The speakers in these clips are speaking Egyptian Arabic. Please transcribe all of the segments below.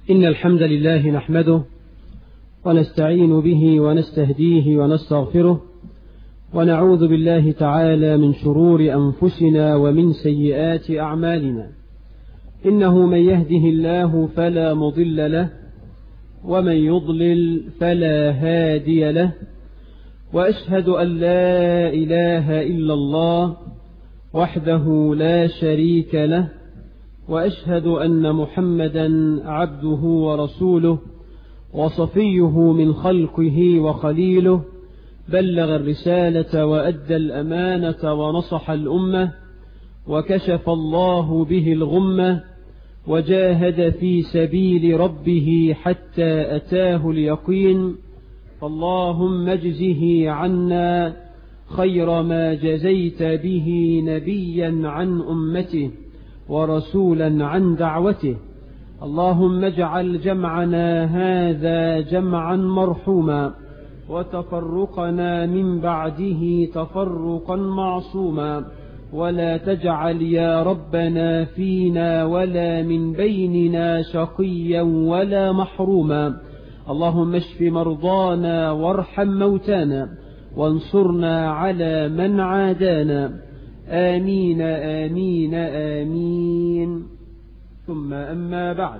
إن الحمد لله نحمده ونستعين به ونستهديه ونستغفره ونعوذ بالله تعالى من شرور أنفسنا ومن سيئات أعمالنا إنه من يهده الله فلا مضل له ومن يضلل فلا هادي له وأشهد أن لا إله إلا الله وحده لا شريك له وأشهد أن محمدا عبده ورسوله وصفيه من خلقه وخليله بلغ الرسالة وأدى الأمانة ونصح الأمة وكشف الله به الغمة وجاهد في سبيل ربه حتى أتاه اليقين فاللهم اجزه عنا خير ما جزيت به نبيا عن أمته ورسولا عن دعوته اللهم اجعل جمعنا هذا جمعا مرحوما وتفرقنا من بعده تفرقا معصوما ولا تجعل يا ربنا فينا ولا من بيننا شقيا ولا محروما اللهم اشف مرضانا وارحم موتانا وانصرنا على من عادانا آمين آمين آمين ثم أما بعد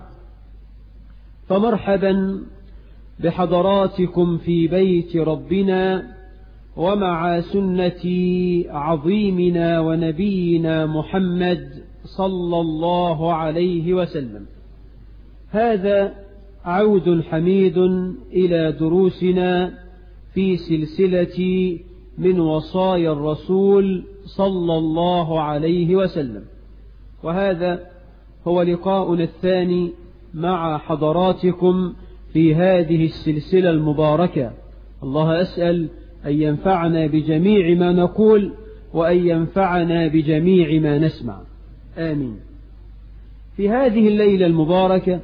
فمرحبا بحضراتكم في بيت ربنا ومع سنة عظيمنا ونبينا محمد صلى الله عليه وسلم هذا عود حميد إلى دروسنا في سلسلة من وصايا الرسول صلى الله عليه وسلم وهذا هو لقاؤنا الثاني مع حضراتكم في هذه السلسلة المباركة الله أسأل أن ينفعنا بجميع ما نقول وأن ينفعنا بجميع ما نسمع آمين في هذه الليلة المباركة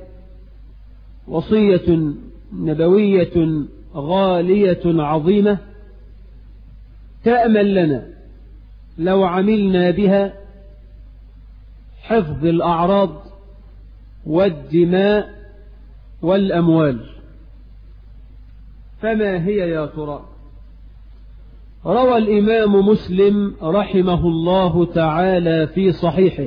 وصية نبوية غالية عظيمة تأمل لنا لو عملنا بها حفظ الأعراض والدماء والأموال فما هي يا ترى روى الإمام مسلم رحمه الله تعالى في صحيحه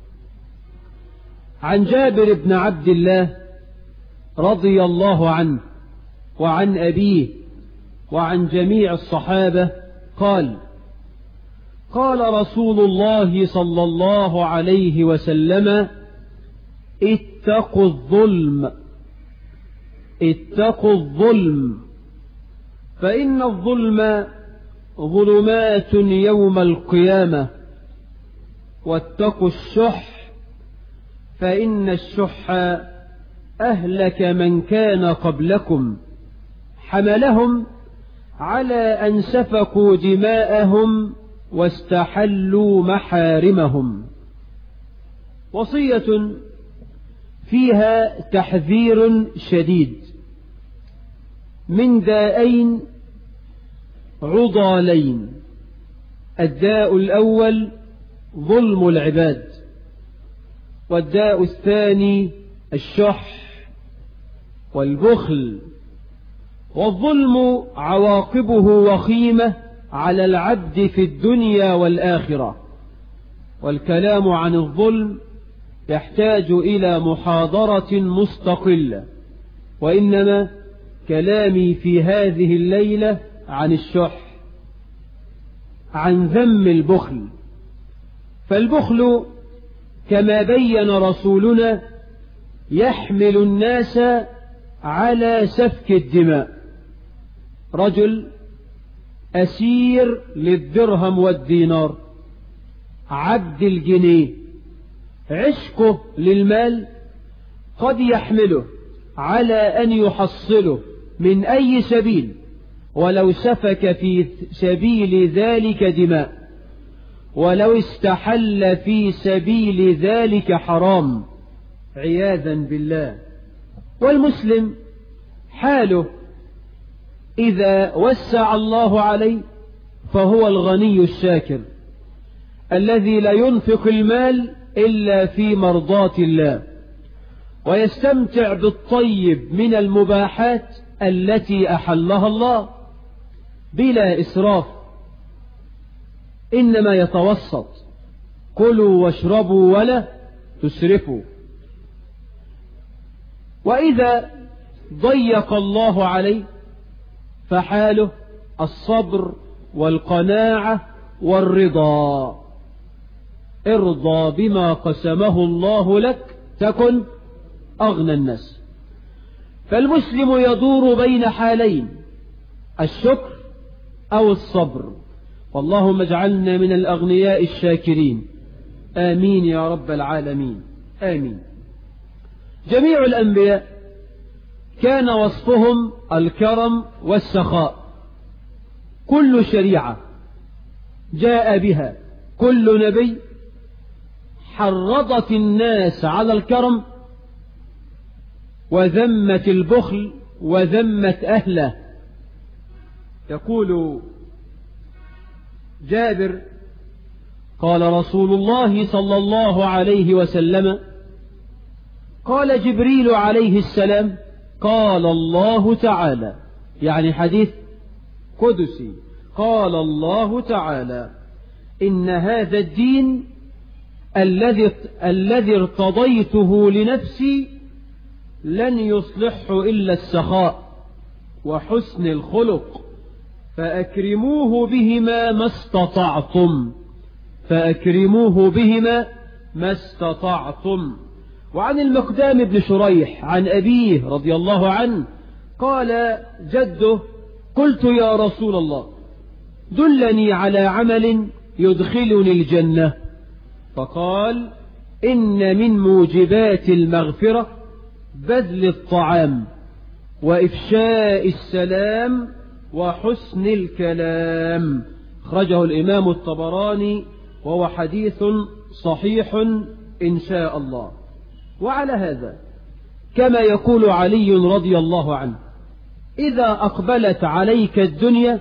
عن جابر بن عبد الله رضي الله عنه وعن أبيه وعن جميع الصحابة قال قال رسول الله صلى الله عليه وسلم اتقوا الظلم اتقوا الظلم فإن الظلم ظلمات يوم القيامة واتقوا الشح فإن الشح أهلك من كان قبلكم حملهم على أن سفكوا دماءهم واستحلوا محارمهم وصية فيها تحذير شديد من دائين عضالين الداء الأول ظلم العباد والداء الثاني الشح والبخل والظلم عواقبه وخيمة على العبد في الدنيا والآخرة والكلام عن الظلم يحتاج إلى محاضرة مستقلة وإنما كلامي في هذه الليلة عن الشح عن ذم البخل فالبخل كما بين رسولنا يحمل الناس على سفك الدماء رجل أسير للدرهم والدينار عبد الجنيه عشقه للمال قد يحمله على أن يحصله من أي سبيل ولو سفك في سبيل ذلك دماء ولو استحل في سبيل ذلك حرام عياذا بالله والمسلم حاله إذا وسع الله عليه فهو الغني الشاكر الذي لا ينفق المال إلا في مرضاة الله ويستمتع بالطيب من المباحات التي أحلها الله بلا إسراف إنما يتوسط كلوا واشربوا ولا تسرفوا وإذا ضيق الله عليه فحاله الصبر والقناعة والرضا ارضى بما قسمه الله لك تكن أغنى الناس فالمسلم يدور بين حالين الشكر أو الصبر واللهم اجعلنا من الأغنياء الشاكرين آمين يا رب العالمين آمين جميع الأنبياء كان وصفهم الكرم والسخاء كل شريعة جاء بها كل نبي حرضت الناس على الكرم وذمت البخل وذمت أهله يقول جابر قال رسول الله صلى الله عليه وسلم قال جبريل عليه السلام قال الله تعالى يعني حديث قدسي قال الله تعالى إن هذا الدين الذي الذي ارتضيته لنفسي لن يصلحه إلا السخاء وحسن الخلق فأكرموه بهما ما استطعتم فأكرموه بهما ما استطعتم وعن المقدام بن شريح عن أبيه رضي الله عنه قال جده قلت يا رسول الله دلني على عمل يدخلني الجنة فقال إن من موجبات المغفرة بذل الطعام وإفشاء السلام وحسن الكلام خرجه الإمام الطبراني وهو حديث صحيح إن شاء الله وعلى هذا كما يقول علي رضي الله عنه إذا أقبلت عليك الدنيا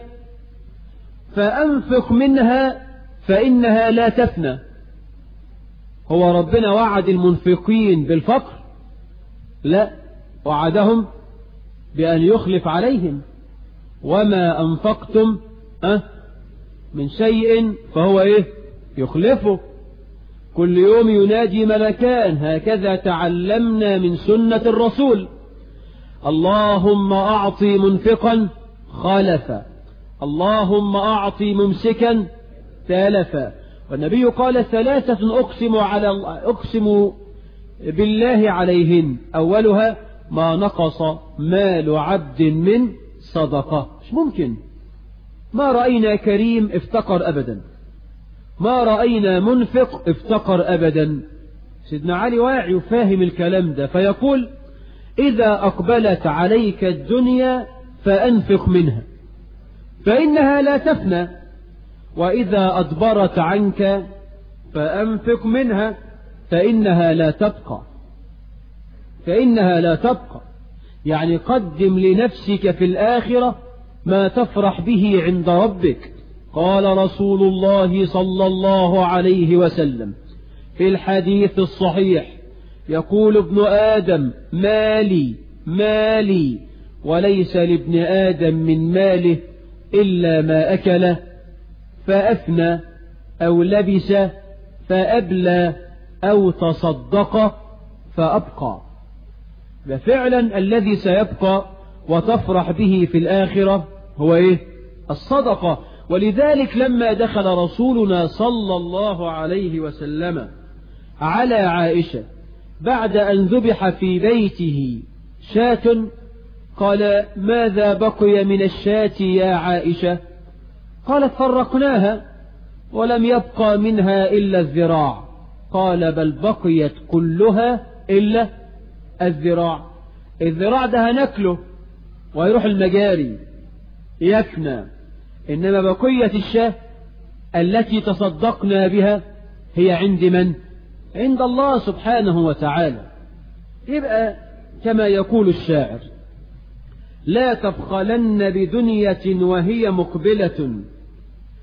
فأنفق منها فإنها لا تفنى هو ربنا وعد المنفقين بالفقر لا وعدهم بأن يخلف عليهم وما أنفقتم أه من شيء فهو إيه يخلفه كل يوم ينادي ملكان هكذا تعلمنا من سنة الرسول اللهم أعطي منفقا خلفا اللهم أعطي ممسكا تالفا والنبي قال ثلاثة أقسم على أقسم بالله عليهن أولها ما نقص مال عبد من صدقة مش ممكن ما رأينا كريم افتقر أبدا ما رأينا منفق افتقر أبدا سيدنا علي واعي وفاهم الكلام ده فيقول إذا أقبلت عليك الدنيا فأنفق منها فإنها لا تفنى وإذا أدبرت عنك فأنفق منها فإنها لا تبقى فإنها لا تبقى يعني قدم لنفسك في الآخرة ما تفرح به عند ربك قال رسول الله صلى الله عليه وسلم في الحديث الصحيح يقول ابن آدم مالي مالي وليس لابن آدم من ماله إلا ما أكل فأفنى أو لبس فأبلى أو تصدق فأبقى ففعلا الذي سيبقى وتفرح به في الآخرة هو إيه الصدقة ولذلك لما دخل رسولنا صلى الله عليه وسلم على عائشة بعد أن ذبح في بيته شاة قال ماذا بقي من الشاة يا عائشة قالت فرقناها ولم يبقى منها إلا الذراع قال بل بقيت كلها إلا الذراع الذراع ده هناكله ويروح المجاري يفنى إنما بقية الشاة التي تصدقنا بها هي عند من؟ عند الله سبحانه وتعالى يبقى كما يقول الشاعر لا تبخلن بدنية وهي مقبلة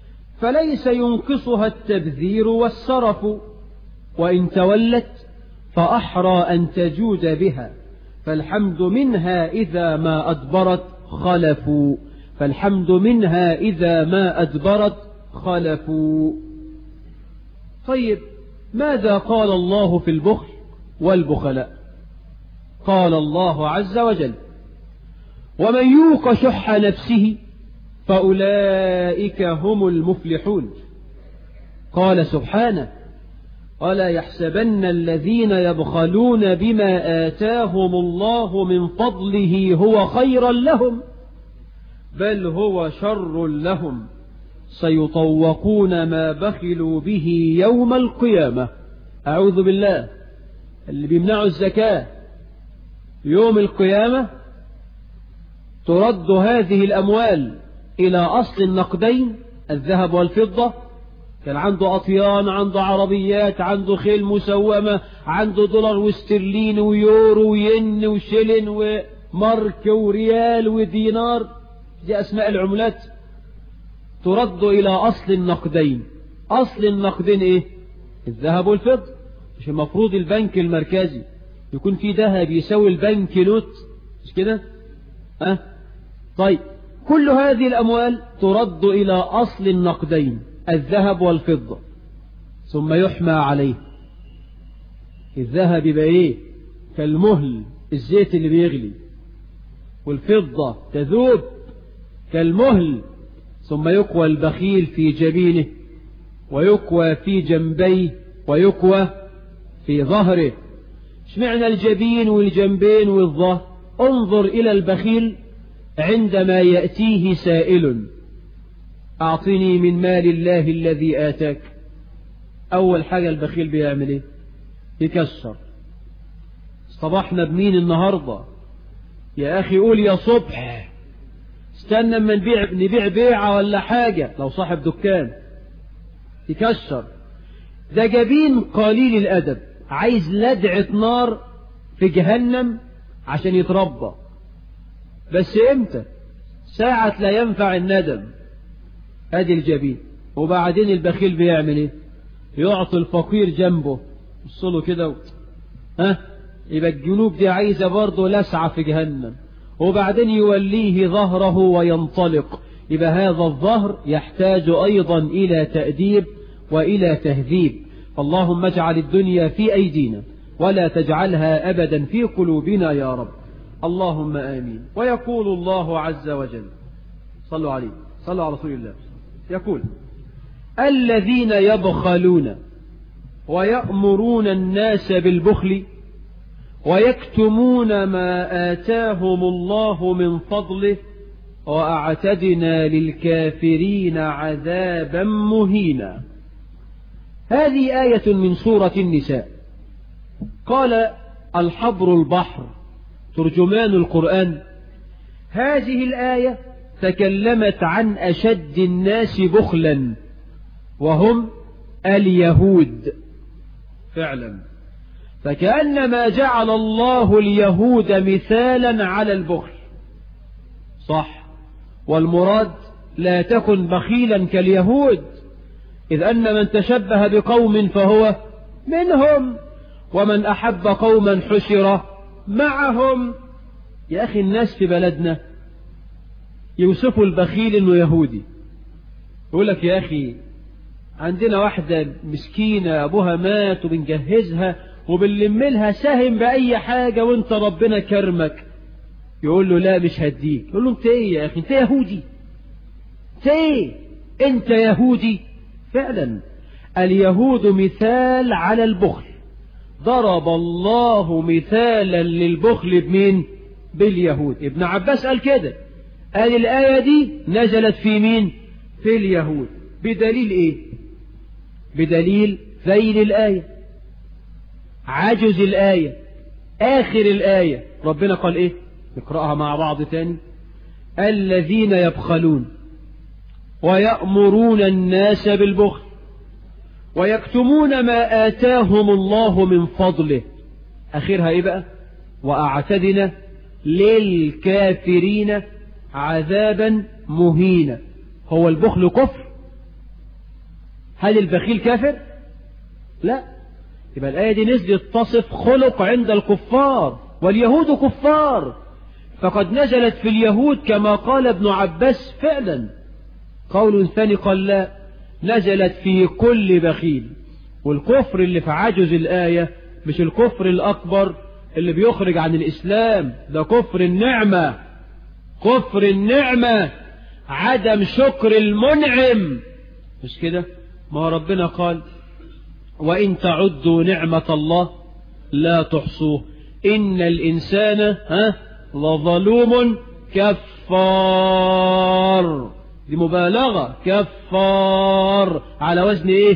فليس ينقصها التبذير والسرف وإن تولت فأحرى أن تجود بها فالحمد منها إذا ما أدبرت خلفوا فالحمد منها إذا ما أدبرت خلفوا طيب ماذا قال الله في البخل والبخلاء قال الله عز وجل ومن يوق شح نفسه فأولئك هم المفلحون قال سبحانه ولا يحسبن الذين يبخلون بما آتاهم الله من فضله هو خيرا لهم بل هو شر لهم سيطوقون ما بخلوا به يوم القيامة أعوذ بالله اللي بيمنعوا الزكاة يوم القيامة ترد هذه الأموال إلى أصل النقدين الذهب والفضة كان عنده أطيان عنده عربيات عنده خيل مسومة عنده دولار واسترلين ويورو وين وشلن ومارك وريال ودينار دي أسماء العملات ترد إلى أصل النقدين أصل النقدين إيه الذهب والفضة مش المفروض البنك المركزي يكون في ذهب يساوي البنك نوت مش كده أه؟ طيب كل هذه الأموال ترد إلى أصل النقدين الذهب والفضة ثم يحمى عليه الذهب يبقى ايه كالمهل الزيت اللي بيغلي والفضة تذوب كالمهل ثم يكوى البخيل في جبينه ويكوى في جنبيه ويكوى في ظهره اشمعنى الجبين والجنبين والظهر انظر إلى البخيل عندما يأتيه سائل أعطني من مال الله الذي آتاك أول حاجة البخيل بيعمل إيه يكسر صباحنا بمين النهاردة يا أخي قول يا صبح استنى اما نبيع نبيع بيعة ولا حاجة لو صاحب دكان يكسر ده جبين قليل الأدب عايز لدعة نار في جهنم عشان يتربى بس امتى ساعة لا ينفع الندم ادي الجبين وبعدين البخيل بيعمل ايه يعطي الفقير جنبه وصله كده و... ها يبقى الجنوب دي عايزة برضه لسعة في جهنم وبعدين يوليه ظهره وينطلق يبقى هذا الظهر يحتاج أيضا إلى تأديب وإلى تهذيب اللهم اجعل الدنيا في أيدينا ولا تجعلها أبدا في قلوبنا يا رب اللهم آمين ويقول الله عز وجل صلوا عليه صلوا على رسول الله يقول الذين يبخلون ويأمرون الناس بالبخل ويكتمون ما آتاهم الله من فضله وأعتدنا للكافرين عذابا مهينا هذه آية من سورة النساء قال الحبر البحر ترجمان القرآن هذه الآية تكلمت عن أشد الناس بخلا وهم اليهود فعلا فكأنما جعل الله اليهود مثالا على البخل صح والمراد لا تكن بخيلا كاليهود إذ أن من تشبه بقوم فهو منهم ومن أحب قوما حشر معهم يا أخي الناس في بلدنا يوصفوا البخيل انه يهودي يقول لك يا اخي عندنا واحدة مسكينة ابوها مات وبنجهزها وبنلم لها ساهم بأي حاجة وانت ربنا كرمك يقول له لا مش هديك يقول له انت ايه يا اخي انت يهودي انت ايه انت يهودي فعلا اليهود مثال على البخل ضرب الله مثالا للبخل بمين باليهود ابن عباس قال كده قال الآية دي نزلت في مين في اليهود بدليل ايه بدليل ذيل الآية عجز الآية آخر الآية ربنا قال ايه نقرأها مع بعض تاني الذين يبخلون ويأمرون الناس بالبخل ويكتمون ما آتاهم الله من فضله آخرها ايه بقى وأعتدنا للكافرين عذابا مهينا هو البخل كفر هل البخيل كافر لا يبقى الآية دي نزلت تصف خلق عند الكفار واليهود كفار فقد نزلت في اليهود كما قال ابن عباس فعلا قول ثاني قال لا نزلت في كل بخيل والكفر اللي في عجز الآية مش الكفر الأكبر اللي بيخرج عن الإسلام ده كفر النعمة كفر النعمة عدم شكر المنعم مش كده ما ربنا قال وإن تعدوا نعمة الله لا تحصوه إن الإنسان ها لظلوم كفار دي مبالغة كفار على وزن إيه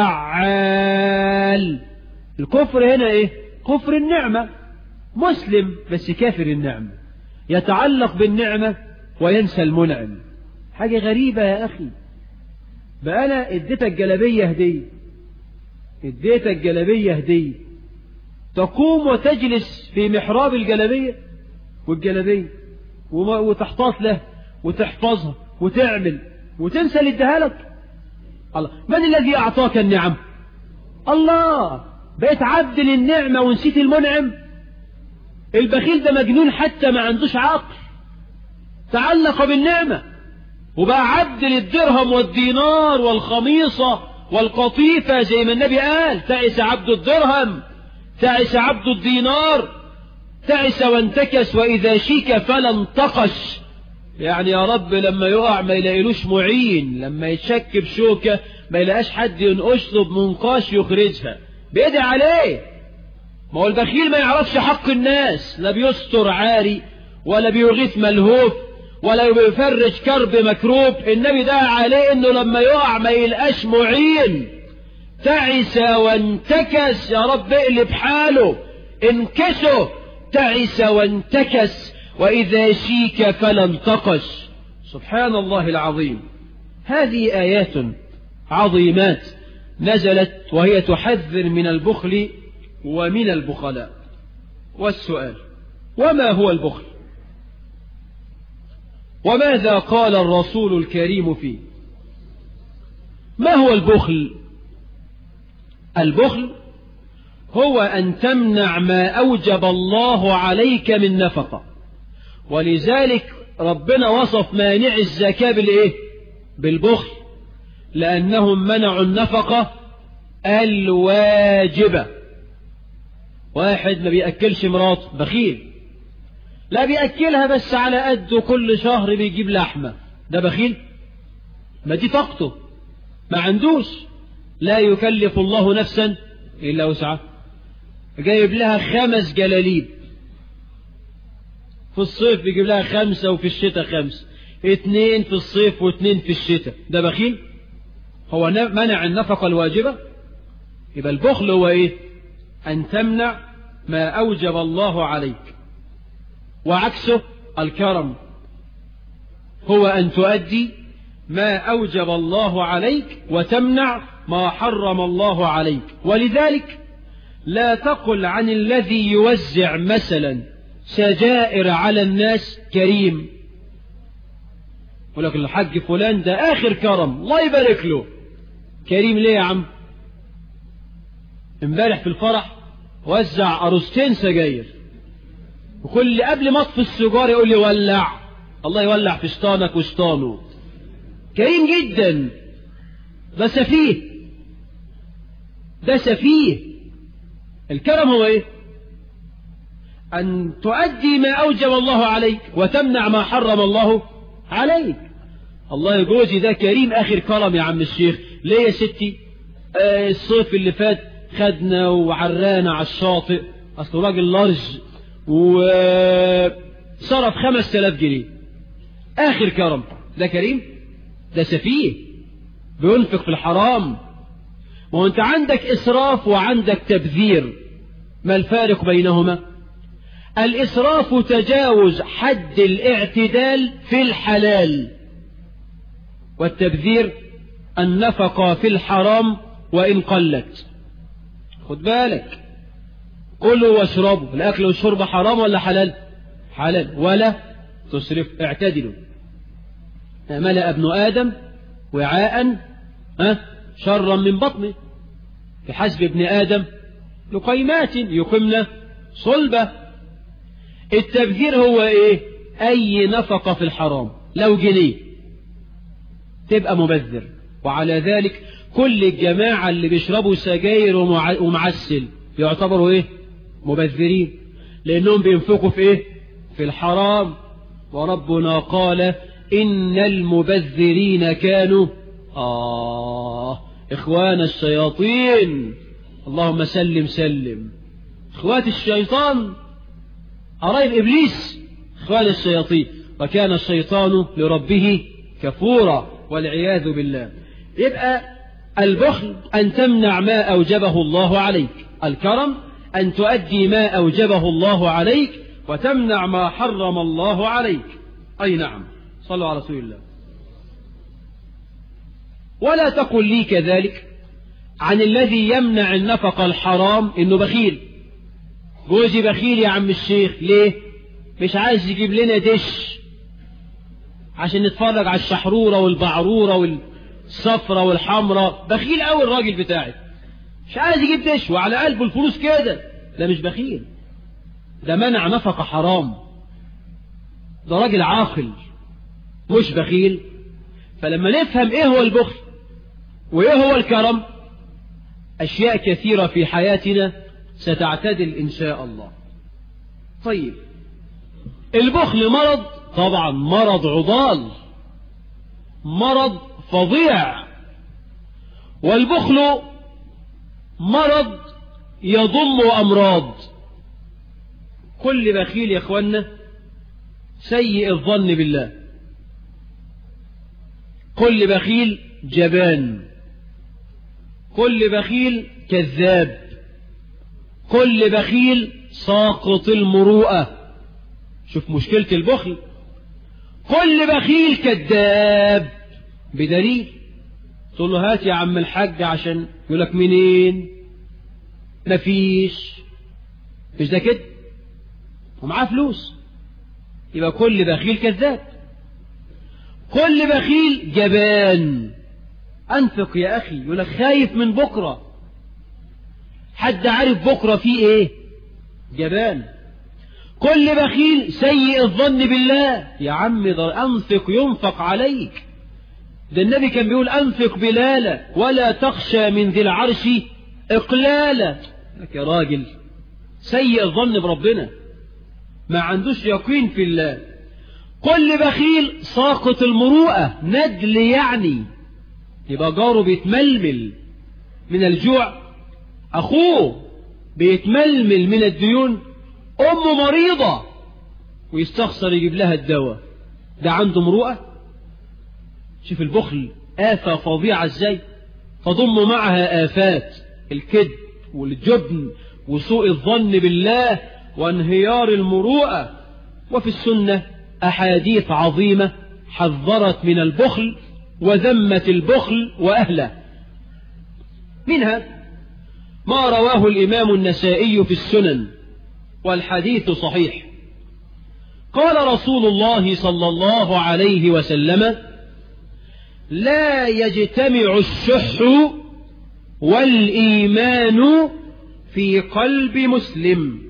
فعال الكفر هنا إيه كفر النعمة مسلم بس كافر النعمة يتعلق بالنعمة وينسى المنعم حاجة غريبة يا أخي بقى أنا اديتك جلبية هدية اديتك جلبية هدية تقوم وتجلس في محراب الجلبية والجلبية وتحتاط له وتحفظها وتعمل وتنسى اللي اداها لك الله من الذي أعطاك النعم الله بقيت عبد للنعمة ونسيت المنعم البخيل ده مجنون حتى ما عندوش عقل تعلق بالنعمة وبقى عبد للدرهم والدينار والخميصة والقطيفة زي ما النبي قال تعس عبد الدرهم تعس عبد الدينار تعس وانتكس وإذا شيك فلا انتقش يعني يا رب لما يقع ما يلاقيلوش معين لما يتشك بشوكة ما يلاقاش حد ينقش له بمنقاش يخرجها بيدعي عليه ما هو البخيل ما يعرفش حق الناس لا بيستر عاري ولا بيغيث ملهوف ولا بيفرج كرب مكروب النبي دعا عليه انه لما يقع ما يلقاش معين تعس وانتكس يا رب اقلب حاله انكسه تعس وانتكس واذا شيك فلا انتقش سبحان الله العظيم هذه ايات عظيمات نزلت وهي تحذر من البخل ومن البخلاء والسؤال وما هو البخل وماذا قال الرسول الكريم فيه ما هو البخل البخل هو أن تمنع ما أوجب الله عليك من نفقة ولذلك ربنا وصف مانع الزكاة بالإيه بالبخل لأنهم منعوا النفقة الواجبة واحد ما بيأكلش مراته بخيل لا بيأكلها بس على قده كل شهر بيجيب لحمة ده بخيل ما دي طاقته ما عندوش لا يكلف الله نفسا إلا وسعها جايب لها خمس جلاليب في الصيف بيجيب لها خمسة وفي الشتاء خمسة اتنين في الصيف واتنين في الشتاء ده بخيل هو منع النفقة الواجبة يبقى البخل هو ايه ان تمنع ما اوجب الله عليك وعكسه الكرم هو ان تؤدي ما اوجب الله عليك وتمنع ما حرم الله عليك ولذلك لا تقل عن الذي يوزع مثلا سجائر على الناس كريم ولكن الحاج فلان ده آخر كرم الله يبارك له كريم ليه يا عم امبارح في الفرح وزع أرستين سجاير وكل قبل ما اطفي السيجار يقول لي ولع الله يولع في شطانك وشطانه كريم جدا ده سفيه ده سفيه الكرم هو ايه أن تؤدي ما أوجب الله عليك وتمنع ما حرم الله عليك الله يجوزي ده كريم آخر كرم يا عم الشيخ ليه يا ستي آه الصيف اللي فات خدنا وعرانا على الشاطئ أصله راجل لارج وصرف خمس تلاف جنيه آخر كرم ده كريم ده سفيه بينفق في الحرام ما هو أنت عندك إسراف وعندك تبذير ما الفارق بينهما الإسراف تجاوز حد الاعتدال في الحلال والتبذير النفقة في الحرام وإن قلت خد بالك كلوا واشربوا الأكل والشرب حرام ولا حلال حلال ولا تسرف اعتدلوا ملأ ابن آدم وعاء ها شرا من بطنه في حسب ابن آدم لقيمات يقمن صلبة التبذير هو ايه اي نفقة في الحرام لو جنيه تبقى مبذر وعلى ذلك كل الجماعة اللي بيشربوا سجاير ومعسل يعتبروا ايه مبذرين لانهم بينفقوا في ايه في الحرام وربنا قال ان المبذرين كانوا آه إخوان الشياطين اللهم سلم سلم إخوات الشيطان قرايب إبليس إخوان الشياطين وكان الشيطان لربه كفورا والعياذ بالله يبقى البخل أن تمنع ما أوجبه الله عليك الكرم أن تؤدي ما أوجبه الله عليك وتمنع ما حرم الله عليك أي نعم صلوا على رسول الله ولا تقل لي كذلك عن الذي يمنع النفقة الحرام انه بخيل جوزي بخيل يا عم الشيخ ليه مش عايز يجيب لنا دش عشان نتفرج على الشحرورة والبعرورة والصفرة والحمرة بخيل قوي الراجل بتاعي مش عايز يجيب دش وعلى قلبه الفلوس كده ده مش بخيل ده منع نفقة حرام ده راجل عاقل مش بخيل فلما نفهم ايه هو البخل وايه هو الكرم اشياء كثيرة في حياتنا ستعتدل ان شاء الله طيب البخل مرض طبعا مرض عضال مرض فظيع والبخل مرض يضم امراض كل بخيل يا اخوانا سيء الظن بالله كل بخيل جبان كل بخيل كذاب كل بخيل ساقط المروءة شوف مشكلة البخل كل بخيل كذاب بدليل تقول له هات يا عم الحاج عشان يقول لك منين مفيش مش ده كده ومعاه فلوس يبقى كل بخيل كذاب كل بخيل جبان أنفق يا أخي يقول لك خايف من بكرة حد عارف بكرة فيه إيه جبان كل بخيل سيء الظن بالله يا عم ده أنفق ينفق عليك ده النبي كان بيقول أنفق بلالة ولا تخشى من ذي العرش إقلالة لك يا راجل سيء الظن بربنا ما عندوش يقين في الله كل بخيل ساقط المروءة ندل يعني يبقى جاره بيتململ من الجوع أخوه بيتململ من الديون أمه مريضة ويستخسر يجيب لها الدواء ده عنده مروءة شوف البخل آفة فظيعة ازاي تضم معها آفات الكذب والجبن وسوء الظن بالله وانهيار المروءة وفي السنة أحاديث عظيمة حذرت من البخل وذمت البخل وأهله منها ما رواه الإمام النسائي في السنن والحديث صحيح قال رسول الله صلى الله عليه وسلم لا يجتمع الشح والإيمان في قلب مسلم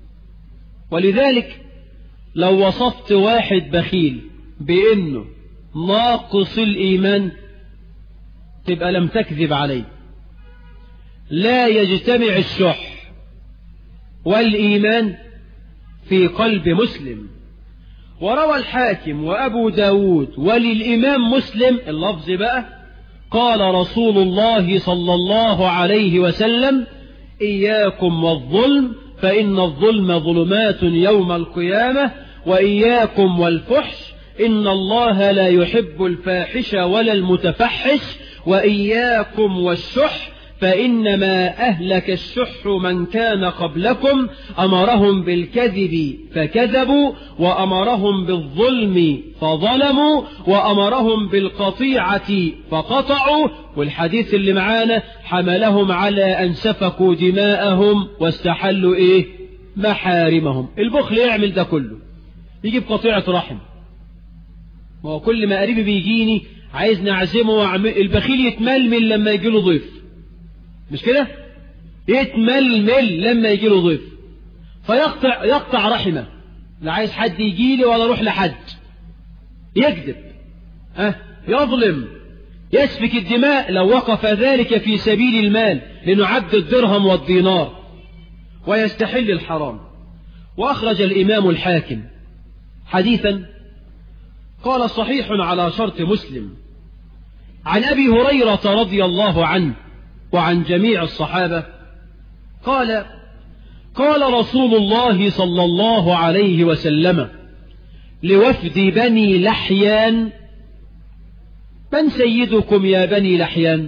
ولذلك لو وصفت واحد بخيل بأنه ناقص الإيمان تبقى لم تكذب عليه لا يجتمع الشح والإيمان في قلب مسلم وروى الحاكم وأبو داود وللإمام مسلم اللفظ بقى قال رسول الله صلى الله عليه وسلم إياكم والظلم فإن الظلم ظلمات يوم القيامة وإياكم والفحش إن الله لا يحب الفاحش ولا المتفحش وإياكم والشح فإنما أهلك الشح من كان قبلكم أمرهم بالكذب فكذبوا وأمرهم بالظلم فظلموا وأمرهم بالقطيعة فقطعوا والحديث اللي معانا حملهم على أن سفكوا دماءهم واستحلوا إيه محارمهم البخل يعمل ده كله يجيب قطيعة رحم ما هو كل ما قريبي بيجيني عايز نعزمه وعم... البخيل يتململ لما يجي له ضيف مش كده يتململ لما يجي له ضيف فيقطع يقطع رحمه لا عايز حد يجي لي ولا اروح لحد يكذب أه يظلم يسفك الدماء لو وقف ذلك في سبيل المال لنعد الدرهم والدينار ويستحل الحرام وأخرج الإمام الحاكم حديثا قال صحيح على شرط مسلم عن أبي هريرة رضي الله عنه وعن جميع الصحابة قال قال رسول الله صلى الله عليه وسلم لوفد بني لحيان من سيدكم يا بني لحيان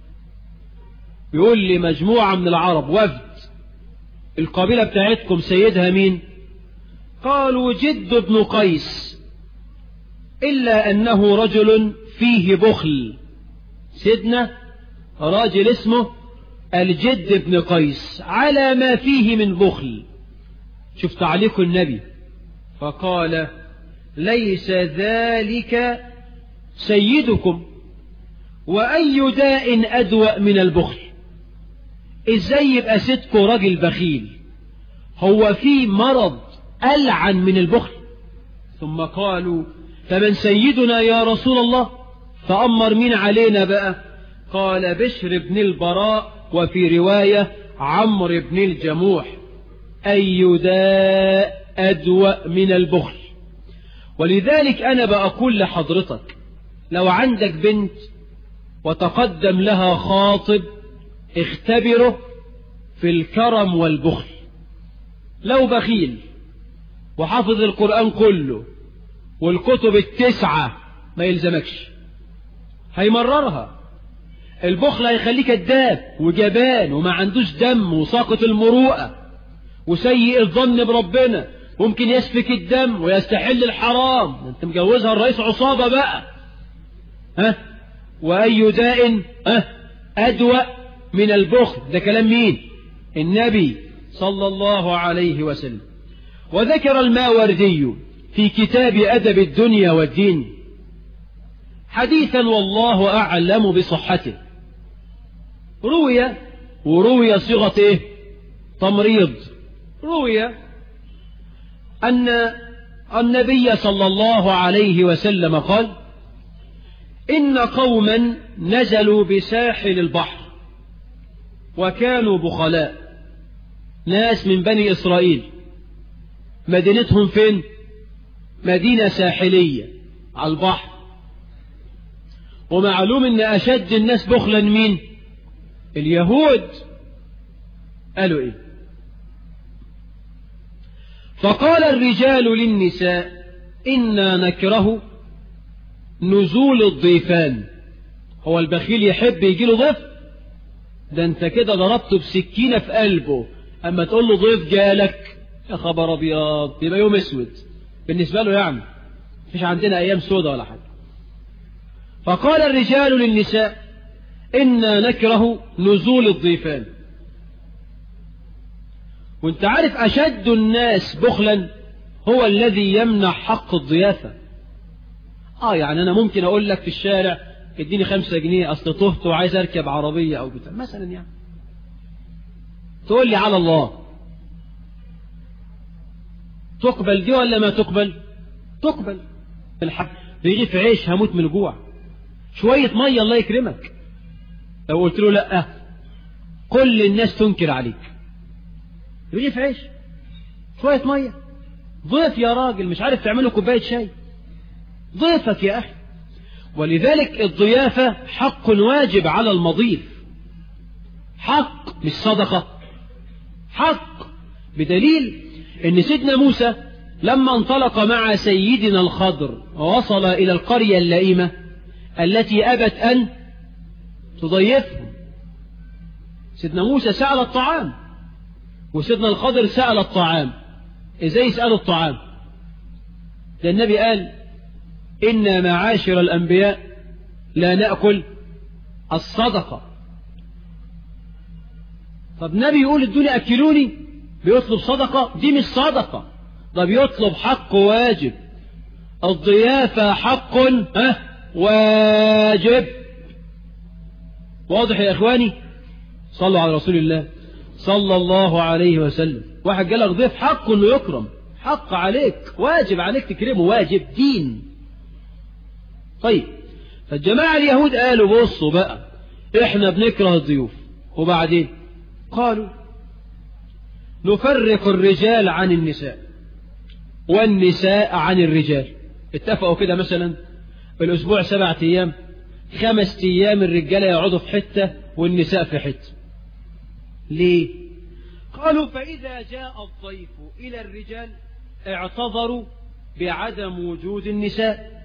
يقول لي مجموعة من العرب وفد القبيلة بتاعتكم سيدها مين قالوا جد بن قيس إلا أنه رجل فيه بخل سيدنا راجل اسمه الجد بن قيس على ما فيه من بخل شوف تعليق النبي فقال ليس ذلك سيدكم وأي داء أدوأ من البخل إزاي يبقى سيدكم راجل بخيل هو في مرض ألعن من البخل ثم قالوا فمن سيدنا يا رسول الله فأمر مين علينا بقى قال بشر بن البراء وفي رواية عمرو بن الجموح أي داء أدوأ من البخل ولذلك أنا بقول لحضرتك لو عندك بنت وتقدم لها خاطب اختبره في الكرم والبخل لو بخيل وحافظ القرآن كله والكتب التسعة ما يلزمكش هيمررها البخل هيخليه كذاب وجبان وما عندوش دم وساقط المروءة وسيء الظن بربنا ممكن يسفك الدم ويستحل الحرام انت مجوزها الرئيس عصابة بقى ها وأي داء ها أدوأ من البخل ده كلام مين النبي صلى الله عليه وسلم وذكر الماوردي في كتاب أدب الدنيا والدين حديثا والله أعلم بصحته روي وروي صيغة إيه؟ تمريض روي أن النبي صلى الله عليه وسلم قال إن قوما نزلوا بساحل البحر وكانوا بخلاء ناس من بني إسرائيل مدينتهم فين مدينة ساحلية على البحر ومعلوم ان اشد الناس بخلا مين اليهود قالوا ايه فقال الرجال للنساء انا نكره نزول الضيفان هو البخيل يحب يجي له ضيف ده انت كده ضربته بسكينة في قلبه اما تقول له ضيف جالك يا خبر ابيض يبقى يوم اسود بالنسبة له يعني مفيش عندنا ايام سودة ولا حاجة فقال الرجال للنساء إنا نكره نزول الضيفان وانت عارف أشد الناس بخلا هو الذي يمنع حق الضيافة آه يعني أنا ممكن أقول لك في الشارع اديني خمسة جنيه أصل طهت وعايز أركب عربية أو بتاع مثلا يعني تقول لي على الله تقبل دي ولا ما تقبل تقبل الحق رغيف عيش هموت من الجوع شوية مية الله يكرمك لو قلت له لا كل الناس تنكر عليك رغيف عيش شوية مية ضيف يا راجل مش عارف تعمله كوباية شاي ضيفك يا أخي ولذلك الضيافة حق واجب على المضيف حق مش صدقة حق بدليل ان سيدنا موسى لما انطلق مع سيدنا الخضر ووصل إلى القرية اللئيمة التي أبت أن تضيفهم سيدنا موسى سأل الطعام وسيدنا الخضر سأل الطعام إزاي يسأل الطعام ده النبي قال إنا معاشر الأنبياء لا نأكل الصدقة طب نبي يقول الدنيا أكلوني بيطلب صدقة دي مش صدقة ده بيطلب حق واجب الضيافة حق ها واجب واضح يا إخواني صلوا على رسول الله صلى الله عليه وسلم واحد قال لك ضيف حقه انه يكرم حق عليك واجب عليك تكرمه واجب دين طيب فالجماعة اليهود قالوا بصوا بقى احنا بنكره الضيوف وبعدين قالوا نفرق الرجال عن النساء والنساء عن الرجال اتفقوا كده مثلا الاسبوع سبعة ايام خمس ايام الرجالة يقعدوا في حتة والنساء في حتة ليه قالوا فإذا جاء الضيف إلى الرجال اعتذروا بعدم وجود النساء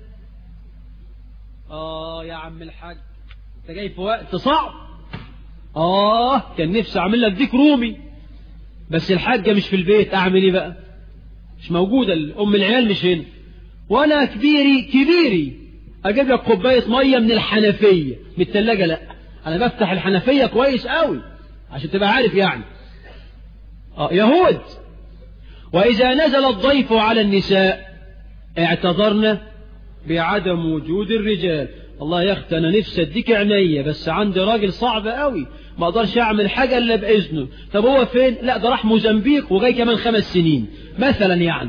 آه يا عم الحاج انت جاي في وقت صعب آه كان نفسي أعمل لك ديك رومي بس الحاجة مش في البيت أعمل إيه بقى مش موجودة أم العيال مش هنا وأنا كبيري كبيري أجيب لك كوباية مية من الحنفية من التلاجة لا أنا بفتح الحنفية كويس قوي عشان تبقى عارف يعني آه يهود وإذا نزل الضيف على النساء اعتذرنا بعدم وجود الرجال الله يا اخت انا نفسي اديك عينيا بس عندي راجل صعب قوي ما اقدرش اعمل حاجه الا باذنه طب هو فين لا ده راح موزمبيق وجاي كمان خمس سنين مثلا يعني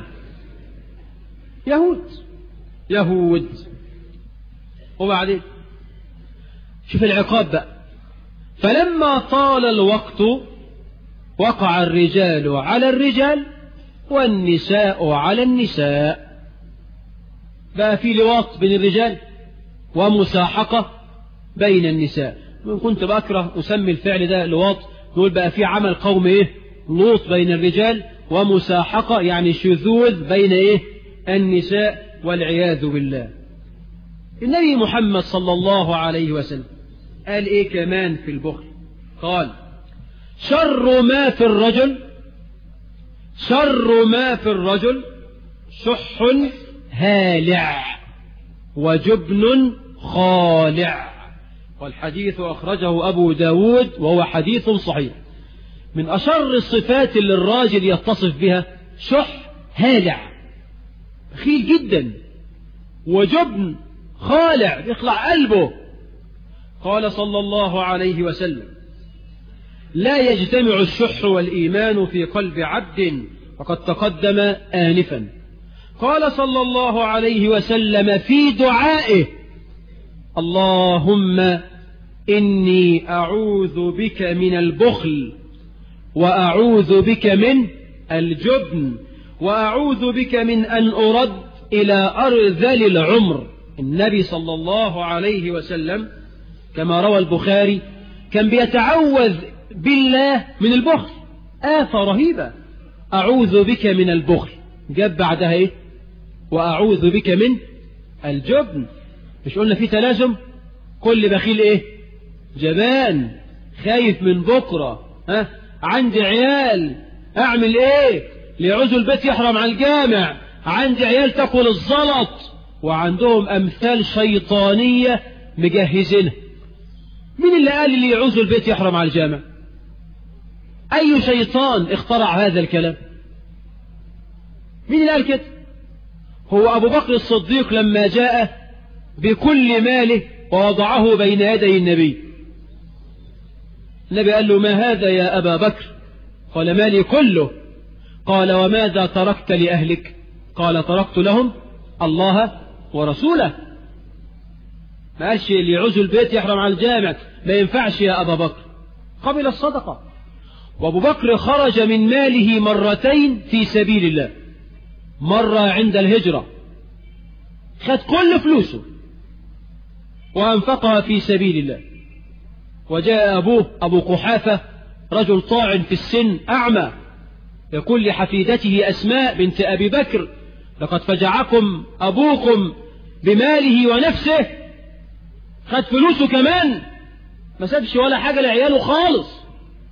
يهود يهود وبعدين شوف العقاب بقى فلما طال الوقت وقع الرجال على الرجال والنساء على النساء بقى في لواط بين الرجال ومساحقة بين النساء من كنت بكره أسمي الفعل ده لواط نقول بقى في عمل قوم إيه لوط بين الرجال ومساحقة يعني شذوذ بين إيه النساء والعياذ بالله النبي محمد صلى الله عليه وسلم قال إيه كمان في البخل قال شر ما في الرجل شر ما في الرجل شح هالع وجبن خالع والحديث أخرجه أبو داود وهو حديث صحيح من أشر الصفات اللي الراجل يتصف بها شح هالع بخيل جدا وجبن خالع يخلع قلبه قال صلى الله عليه وسلم لا يجتمع الشح والإيمان في قلب عبد فقد تقدم آنفا قال صلى الله عليه وسلم في دعائه اللهم إني أعوذ بك من البخل وأعوذ بك من الجبن وأعوذ بك من أن أرد إلى أرذل العمر النبي صلى الله عليه وسلم كما روى البخاري كان بيتعوذ بالله من البخل آفة رهيبة أعوذ بك من البخل جاب بعدها إيه وأعوذ بك من الجبن مش قلنا في تلازم كل بخيل إيه جبان خايف من بكرة ها عندي عيال أعمل إيه ليعوزوا البيت يحرم على الجامع عندي عيال تاكل الزلط وعندهم أمثال شيطانية مجهزينها مين اللي قال اللي يعوزوا البيت يحرم على الجامع أي شيطان اخترع هذا الكلام مين اللي قال كده هو أبو بكر الصديق لما جاء بكل ماله ووضعه بين يدي النبي النبي قال له ما هذا يا أبا بكر قال مالي كله قال وماذا تركت لأهلك قال تركت لهم الله ورسوله ما قالش اللي يعوز البيت يحرم على الجامع ما ينفعش يا أبا بكر قبل الصدقة وأبو بكر خرج من ماله مرتين في سبيل الله مرة عند الهجرة خد كل فلوسه وأنفقها في سبيل الله وجاء أبوه أبو قحافة رجل طاعن في السن أعمى يقول لحفيدته أسماء بنت أبي بكر لقد فجعكم أبوكم بماله ونفسه خد فلوسه كمان ما سابش ولا حاجة لعياله خالص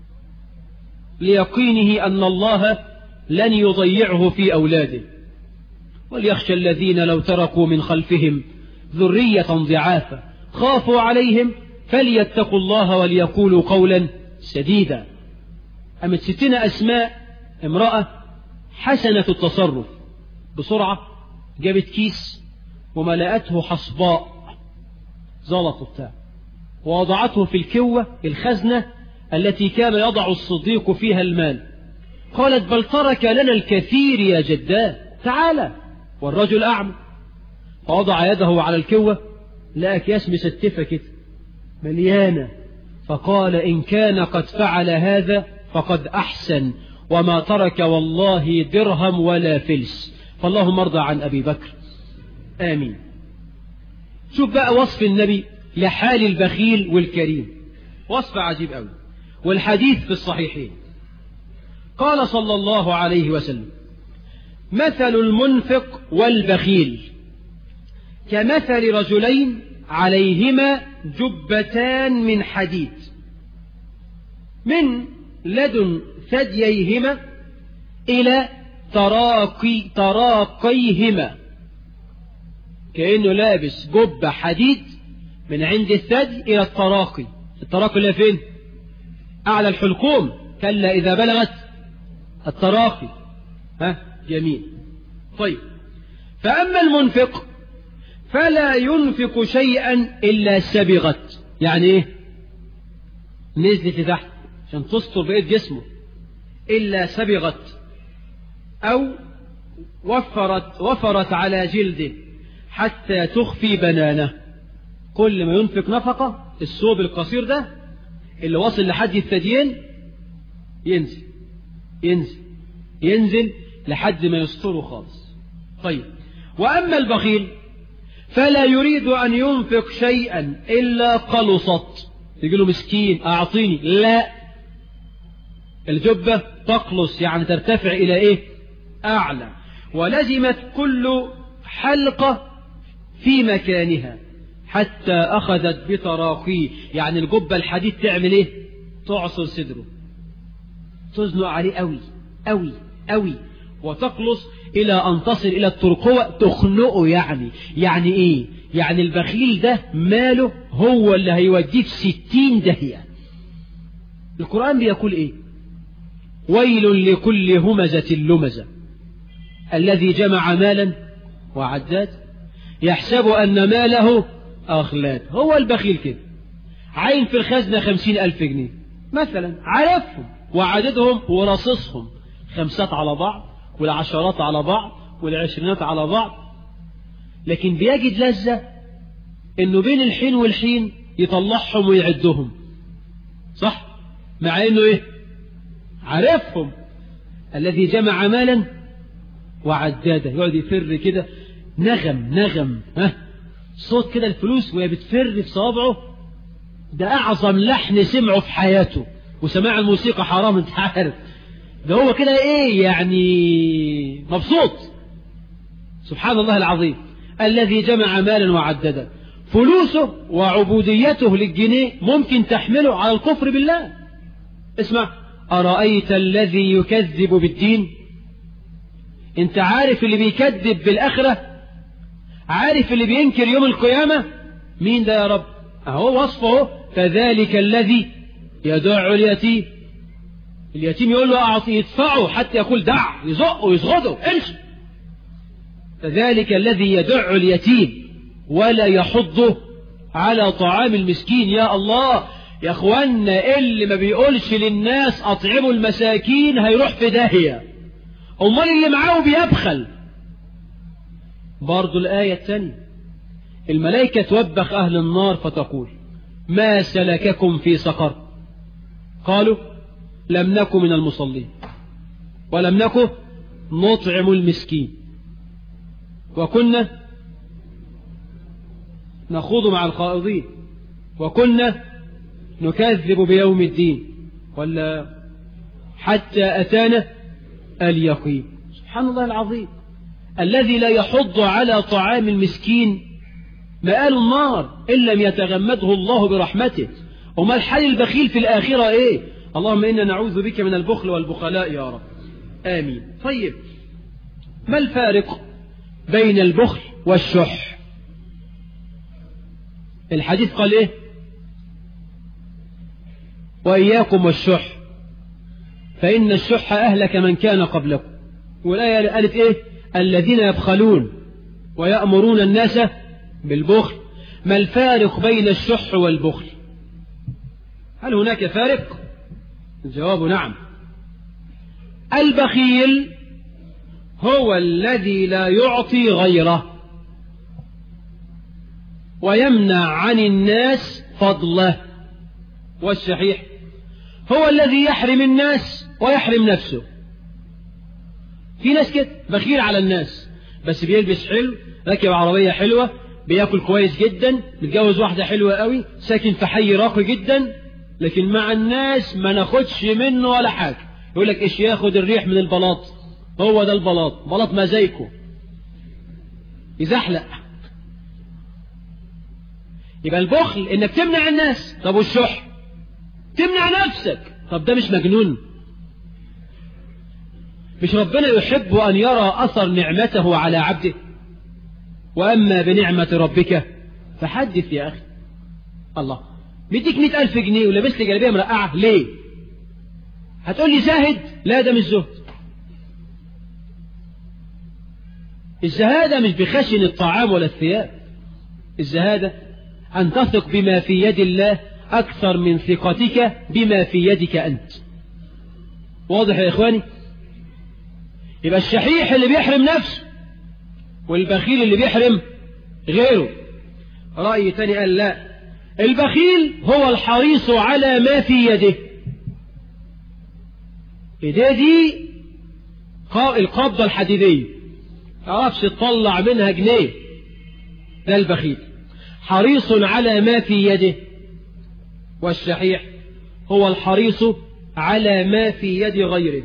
ليقينه أن الله لن يضيعه في أولاده وليخشى الذين لو تركوا من خلفهم ذرية ضعافا خافوا عليهم فليتقوا الله وليقولوا قولا سديدا أمت ستنا أسماء امرأة حسنة التصرف بسرعة جابت كيس وملأته حصباء زلط بتاع ووضعته في الكوة الخزنة التي كان يضع الصديق فيها المال قالت بل ترك لنا الكثير يا جداه تعالى والرجل أعمى فوضع يده على الكوة لا أكياس مستفة كده مليانة فقال إن كان قد فعل هذا فقد أحسن وما ترك والله درهم ولا فلس فاللهم ارضى عن أبي بكر آمين شوف بقى وصف النبي لحال البخيل والكريم وصف عجيب أوي والحديث في الصحيحين قال صلى الله عليه وسلم مثل المنفق والبخيل كمثل رجلين عليهما جبتان من حديد من لدن ثدييهما إلى تراقي تراقيهما كأنه لابس جبة حديد من عند الثدي إلى التراقي التراقي اللي فين أعلى الحلقوم كلا إذا بلغت التراقي ها جميل طيب فأما المنفق فلا ينفق شيئا إلا سبغت يعني إيه نزلت لتحت عشان تستر بقية جسمه إلا سبغت أو وفرت وفرت على جلده حتى تخفي بنانه كل ما ينفق نفقة الثوب القصير ده اللي واصل لحد الثديين ينزل ينزل ينزل لحد ما يستره خالص طيب وأما البخيل فلا يريد أن ينفق شيئا إلا قلصت يقول له مسكين أعطيني لا الجبة تقلص يعني ترتفع إلى إيه أعلى ولزمت كل حلقة في مكانها حتى أخذت بتراقيه يعني الجبة الحديد تعمل إيه تعصر صدره تزنق عليه قوي قوي قوي وتقلص إلى أن تصل إلى الترقوة تخنقه يعني يعني إيه يعني البخيل ده ماله هو اللي هيوديه في ستين دهية القرآن بيقول إيه ويل لكل همزة لمزة الذي جمع مالا وعداد يحسب أن ماله أخلاد هو البخيل كده عين في الخزنة خمسين ألف جنيه مثلا عرفهم وعددهم ورصصهم خمسات على بعض والعشرات على بعض والعشرينات على بعض لكن بيجد لذة انه بين الحين والحين يطلعهم ويعدهم صح مع انه ايه عارفهم الذي جمع مالا وعداده يقعد يفر كده نغم نغم ها صوت كده الفلوس وهي بتفر في صوابعه ده اعظم لحن سمعه في حياته وسماع الموسيقى حرام انت عارف ده هو كده ايه يعني مبسوط سبحان الله العظيم الذي جمع مالا وعدده فلوسه وعبوديته للجنيه ممكن تحمله على الكفر بالله اسمع أرأيت الذي يكذب بالدين انت عارف اللي بيكذب بالآخرة عارف اللي بينكر يوم القيامة مين ده يا رب اهو وصفه فذلك الذي يدع اليتيم اليتيم يقول له أعطي يدفعه حتى يقول دع يزقه يزغده امشي فذلك الذي يدع اليتيم ولا يحضه على طعام المسكين يا الله يا اخوانا اللي ما بيقولش للناس اطعموا المساكين هيروح في داهية امال اللي معاه بيبخل برضو الآية الثانية الملائكة توبخ أهل النار فتقول ما سلككم في سقر قالوا لم نكن من المصلين ولم نكن نطعم المسكين وكنا نخوض مع الخائضين وكنا نكذب بيوم الدين ولا حتى أتانا اليقين سبحان الله العظيم الذي لا يحض على طعام المسكين مآل النار إن لم يتغمده الله برحمته وما الحال البخيل في الآخرة إيه اللهم إنا نعوذ بك من البخل والبخلاء يا رب آمين طيب ما الفارق بين البخل والشح الحديث قال إيه وإياكم والشح فإن الشح أهلك من كان قبلكم والآية قالت إيه الذين يبخلون ويأمرون الناس بالبخل ما الفارق بين الشح والبخل هل هناك فارق الجواب نعم البخيل هو الذي لا يعطي غيره ويمنع عن الناس فضله والشحيح هو الذي يحرم الناس ويحرم نفسه في ناس كده بخيل على الناس بس بيلبس حلو راكب عربية حلوة بياكل كويس جدا متجوز واحدة حلوة قوي ساكن في حي راقي جدا لكن مع الناس ما ناخدش منه ولا حاجة يقول لك ايش ياخد الريح من البلاط هو ده البلاط بلاط مزايكو يزحلق يبقى البخل انك تمنع الناس طب والشح تمنع نفسك طب ده مش مجنون مش ربنا يحب أن يرى أثر نعمته على عبده وأما بنعمة ربك فحدث يا أخي الله مديك مئة ألف جنيه ولابس لي جلابية مرقعة ليه هتقول لي زاهد لا ده مش زهد الزهادة مش بخشن الطعام ولا الثياب الزهادة أن تثق بما في يد الله أكثر من ثقتك بما في يدك أنت واضح يا إخواني يبقى الشحيح اللي بيحرم نفسه والبخيل اللي بيحرم غيره رأي تاني قال لا البخيل هو الحريص على ما في يده ايديه دي القبضة الحديدية تعرفش تطلع منها جنيه ده البخيل حريص على ما في يده والشحيح هو الحريص على ما في يد غيره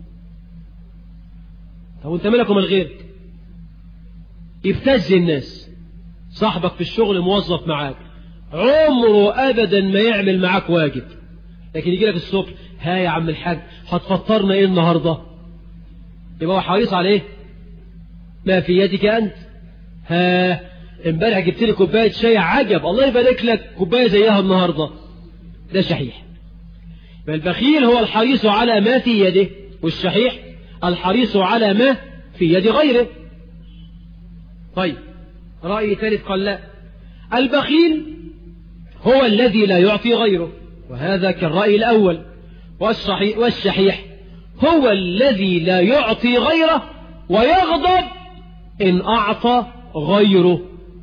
طب وانت مالك ومال غيرك يبتز الناس صاحبك في الشغل موظف معاك عمره ابدا ما يعمل معاك واجب لكن يجي لك الصبح ها يا عم الحاج هتفطرنا ايه النهارده يبقى هو حريص على ايه ما في يدك انت ها امبارح جبت لي كوبايه شاي عجب الله يبارك لك كوبايه زيها النهارده ده شحيح البخيل هو الحريص على ما في يده والشحيح الحريص على ما في يد غيره طيب رأي ثالث قال لا البخيل هو الذي لا يعطي غيره وهذا كالرأي الأول والصحيح والشحيح هو الذي لا يعطي غيره ويغضب إن أعطى غيره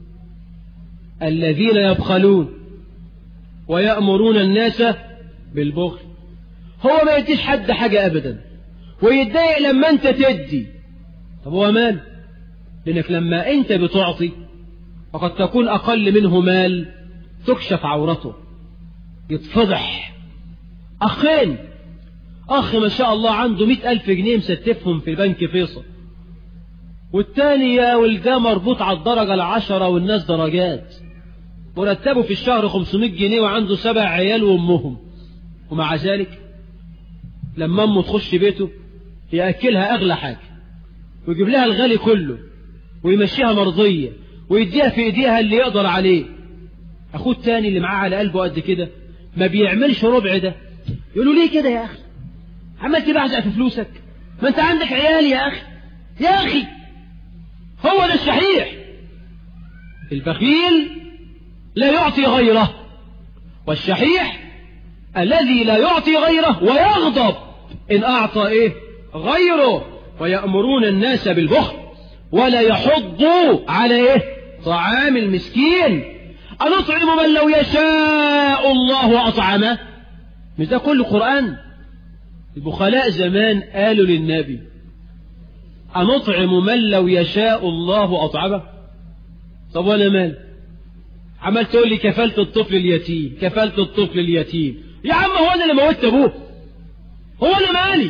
الذين يبخلون ويأمرون الناس بالبخل هو ما يديش حد حاجة أبدا ويتضايق لما أنت تدي طب هو مال لأنك لما أنت بتعطي وقد تكون أقل منه مال تكشف عورته يتفضح أخين أخ ما شاء الله عنده مئة ألف جنيه مستفهم في بنك فيصل والتاني يا ولده مربوط على الدرجة العشرة والناس درجات مرتبه في الشهر 500 جنيه وعنده سبع عيال وامهم ومع ذلك لما امه تخش بيته ياكلها اغلى حاجه ويجيب لها الغالي كله ويمشيها مرضيه ويديها في ايديها اللي يقدر عليه اخوه التاني اللي معاه على قلبه قد كده ما بيعملش ربع ده يقولوا ليه كده يا اخي عمال تبعزق في فلوسك ما انت عندك عيال يا اخي يا اخي هو ده الشحيح البخيل لا يعطي غيره والشحيح الذي لا يعطي غيره ويغضب إن أعطى إيه غيره ويأمرون الناس بالبخل ولا يحضوا على إيه طعام المسكين أنطعم من لو يشاء الله أطعمه مش ده كل قرآن البخلاء زمان قالوا للنبي أنطعم من لو يشاء الله أطعمه طب وأنا مال عمال تقول لي كفلت الطفل اليتيم كفلت الطفل اليتيم يا عم هو انا اللي موتت ابوه هو انا مالي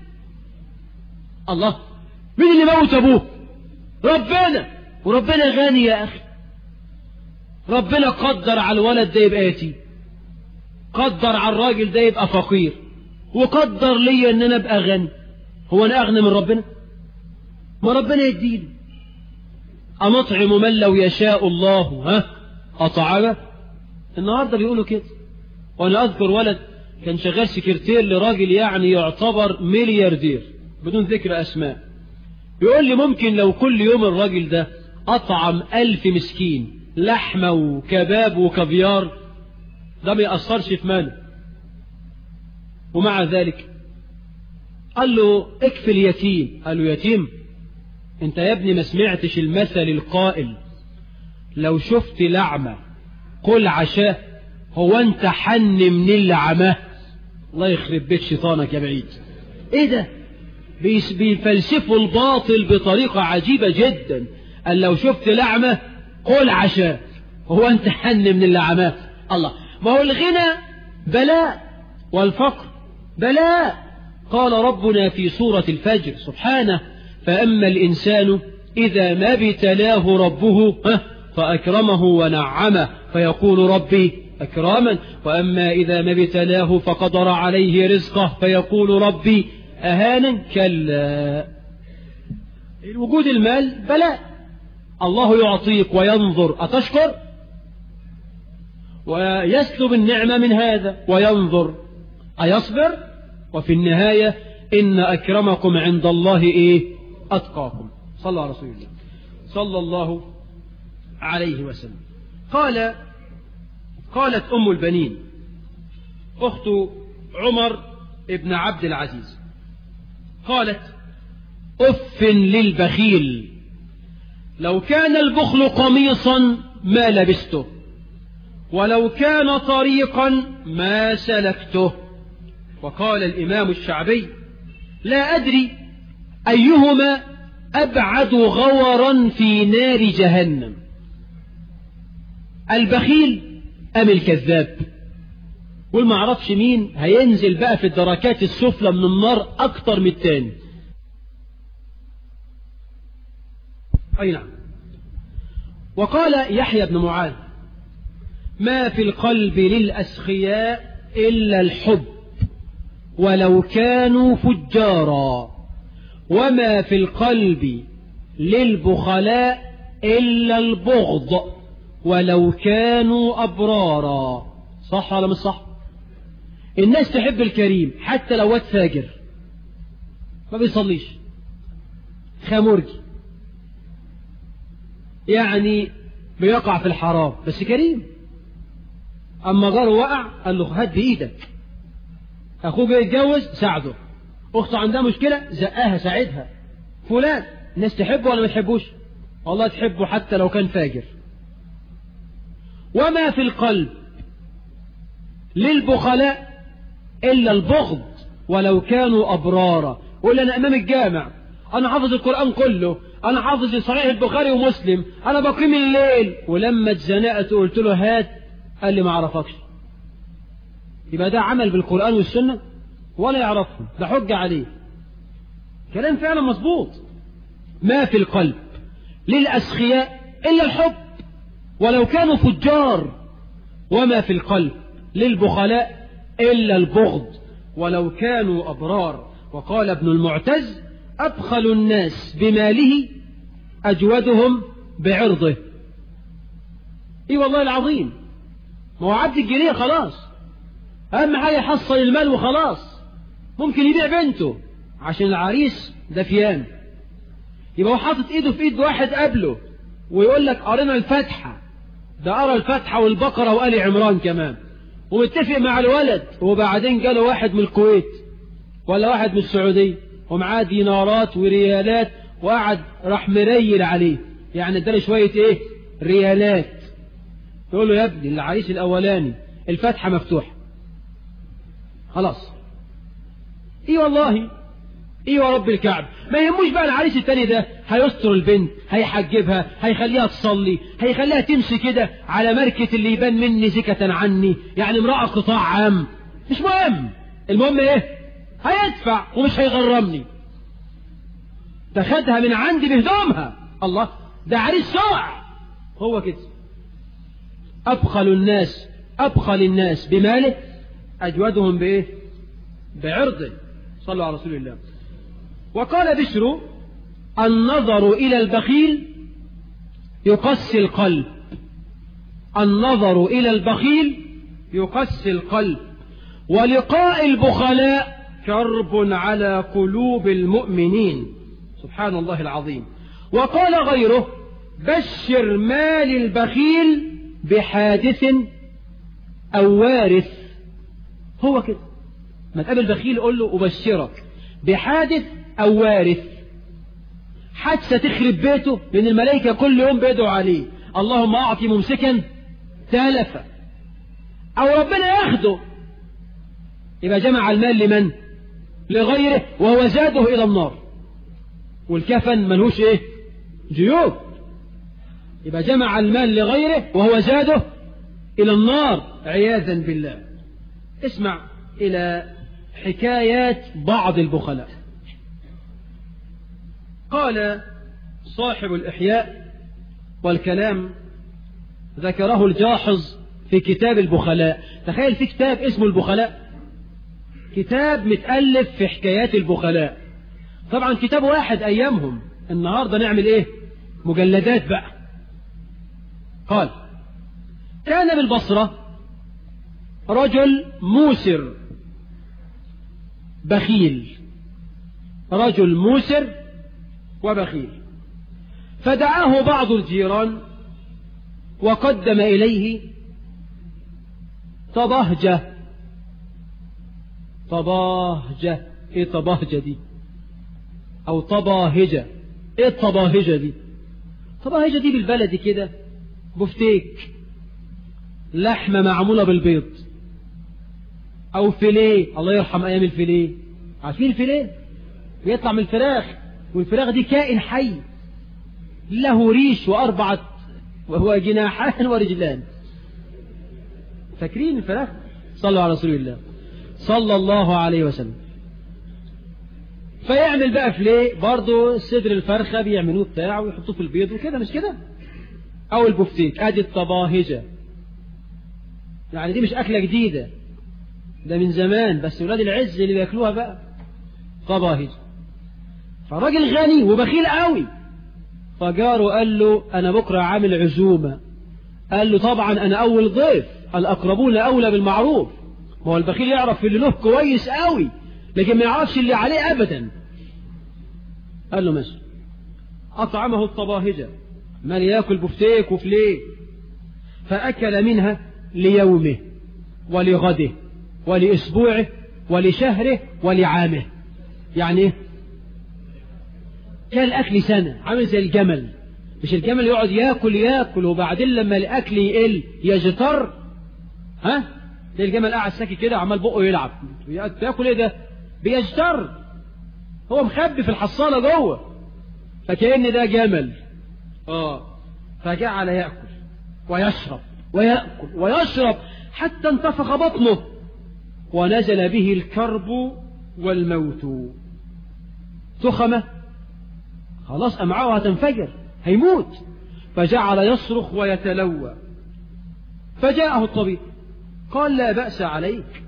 الله مين اللي موت ابوه ربنا وربنا غني يا اخي ربنا قدر على الولد ده يبقى يتيم قدر على الراجل ده يبقى فقير وقدر لي ان انا ابقى غني هو انا اغنى من ربنا ما ربنا يديني أمطعم من لو يشاء الله ها أطعمه النهاردة بيقولوا كده وأنا أذكر ولد كان شغال سكرتير لراجل يعني يعتبر ملياردير بدون ذكر أسماء بيقول لي ممكن لو كل يوم الراجل ده أطعم ألف مسكين لحمة وكباب وكافيار ده ما يأثرش في ماله ومع ذلك قال له اكفي اليتيم قال له يتيم انت يا ابني ما سمعتش المثل القائل لو شفت لعمة قل عشاء هو انت حن من اللي عماه الله يخرب بيت شيطانك يا بعيد ايه ده بيفلسفوا الباطل بطريقة عجيبة جدا قال لو شفت لعمة قل عشاء هو انت حن من اللي عماه الله ما هو الغنى بلاء والفقر بلاء قال ربنا في سورة الفجر سبحانه فأما الإنسان إذا ما ابتلاه ربه فأكرمه ونعمه فيقول ربي أكراما وأما إذا ما ابتلاه فقدر عليه رزقه فيقول ربي أهانا كلا وجود المال بلاء الله يعطيك وينظر أتشكر ويسلب النعمة من هذا وينظر أيصبر وفي النهاية إن أكرمكم عند الله إيه أتقاكم صلى على رسول الله صلى الله عليه وسلم قال قالت أم البنين أخت عمر ابن عبد العزيز قالت أف للبخيل لو كان البخل قميصا ما لبسته ولو كان طريقا ما سلكته وقال الإمام الشعبي لا أدري أيهما أبعد غورا في نار جهنم البخيل أم الكذاب والما عرفش مين هينزل بقى في الدركات السفلى من النار أكتر من التاني أي نعم وقال يحيى بن معاذ ما في القلب للأسخياء إلا الحب ولو كانوا فجارا وما في القلب للبخلاء إلا البغض ولو كانوا أبرارا صح ولا مش صح الناس تحب الكريم حتى لو واد فاجر ما بيصليش خامرجي يعني بيقع في الحرام بس كريم أما جاره وقع قال له هات بإيدك أخوه جاي يتجوز ساعده أخته عندها مشكلة زقاها ساعدها فلان الناس تحبه ولا ما تحبوش والله تحبه حتى لو كان فاجر وما في القلب للبخلاء إلا البغض ولو كانوا أبرارا قول أنا أمام الجامع أنا حافظ القرآن كله أنا حافظ صحيح البخاري ومسلم أنا بقيم الليل ولما اتزنقت قلت له هات قال لي ما أعرفكش يبقى ده عمل بالقرآن والسنة ولا يعرفهم ده حجة عليه كلام فعلا مظبوط ما في القلب للأسخياء إلا الحب ولو كانوا فجار وما في القلب للبخلاء إلا البغض ولو كانوا أبرار وقال ابن المعتز أبخل الناس بماله أجودهم بعرضه إي والله العظيم ما هو عبد الجنيه خلاص أهم حاجة يحصل المال وخلاص ممكن يبيع بنته عشان العريس ده فيان يبقى هو حاطط ايده في ايد واحد قبله ويقول لك قرينا الفاتحة ده قرا الفاتحة والبقرة وآل عمران كمان ومتفق مع الولد وبعدين جاله واحد من الكويت ولا واحد من السعودية ومعاه دينارات وريالات وقعد راح مريل عليه يعني اداله شوية ايه ريالات يقول له يا ابني العريس الاولاني الفاتحة مفتوحة خلاص ايه والله ايه ورب الكعب ما يهموش بقى العريس التاني ده هيستر البنت هيحجبها هيخليها تصلي هيخليها تمشي كده على مركة اللي يبان مني زكة عني يعني امرأة قطاع عام مش مهم المهم ايه هيدفع ومش هيغرمني ده خدها من عندي بهدومها الله ده عريس شرع هو كده أبخل الناس أبخل الناس بماله أجودهم بإيه بعرضه صلوا على رسول الله وقال بشر النظر إلى البخيل يقسي القلب النظر إلى البخيل يقسي القلب ولقاء البخلاء كرب على قلوب المؤمنين سبحان الله العظيم وقال غيره بشر مال البخيل بحادث أو وارث هو كده ما تقابل بخيل قول له أبشرك بحادث أو وارث حادثة تخرب بيته لأن الملائكة كل يوم بيدعوا عليه اللهم أعطي ممسكا تلفا أو ربنا ياخده يبقى جمع المال لمن لغيره وهو زاده إلى النار والكفن ملهوش إيه جيوب يبقى جمع المال لغيره وهو زاده إلى النار عياذا بالله اسمع إلى حكايات بعض البخلاء قال صاحب الإحياء والكلام ذكره الجاحظ في كتاب البخلاء تخيل في كتاب اسمه البخلاء كتاب متألف في حكايات البخلاء طبعا كتاب واحد أيامهم النهاردة نعمل إيه مجلدات بقى قال كان بالبصرة رجل موسر بخيل رجل موسر وبخيل فدعاه بعض الجيران وقدم إليه طبهجة طباهجة ايه طباهجة دي او طباهجة ايه الطباهجة دي طباهجة دي بالبلدي كده بفتيك لحمة معمولة بالبيض او فيليه الله يرحم ايام الفيليه عارفين الفيليه بيطلع من الفراخ والفراخ دي كائن حي له ريش واربعة وهو جناحان ورجلان فاكرين الفراخ صلوا على رسول الله صلى الله عليه وسلم فيعمل بقى فليه برضه صدر الفرخة بيعملوه بتاعه ويحطوه في البيض وكده مش كده او البفتيك ادي الطباهجة يعني دي مش اكلة جديدة ده من زمان بس ولاد العز اللي بياكلوها بقى طباهجة فالراجل غني وبخيل قوي فجاره قال له انا بكرة عامل عزومة قال له طبعا انا اول ضيف الاقربون اولى بالمعروف ما هو البخيل يعرف اللي له كويس قوي لكن ما يعرفش اللي عليه ابدا قال له ماشي اطعمه الطباهجة من ياكل بفتيك وفليه فاكل منها ليومه ولغده ولاسبوعه ولشهره ولعامه يعني ايه كان الاكل سنه عامل زي الجمل مش الجمل يقعد ياكل ياكل وبعدين لما الاكل يقل يجتر ها ده الجمل قاعد ساكت كده عمال بقه يلعب بياكل ايه ده بيجتر هو مخبي في الحصاله جوه فكأن ده جمل اه فجعل ياكل ويشرب وياكل ويشرب حتى انتفخ بطنه ونزل به الكرب والموت تخمه خلاص امعاؤه هتنفجر هيموت فجعل يصرخ ويتلوى فجاءه الطبيب قال لا بأس عليك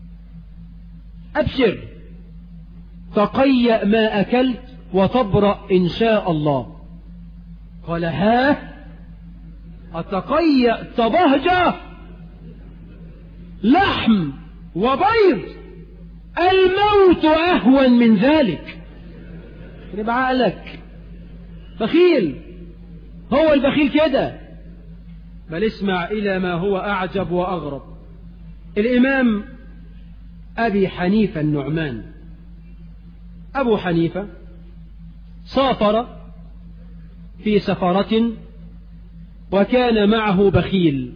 أبشر تقيأ ما أكلت وتبرأ إن شاء الله قال ها أتقيأ تبهجة لحم وبيض الموت أهون من ذلك يبقى عقلك بخيل هو البخيل كده بل اسمع إلى ما هو أعجب وأغرب الإمام أبي حنيفة النعمان أبو حنيفة سافر في سفرة وكان معه بخيل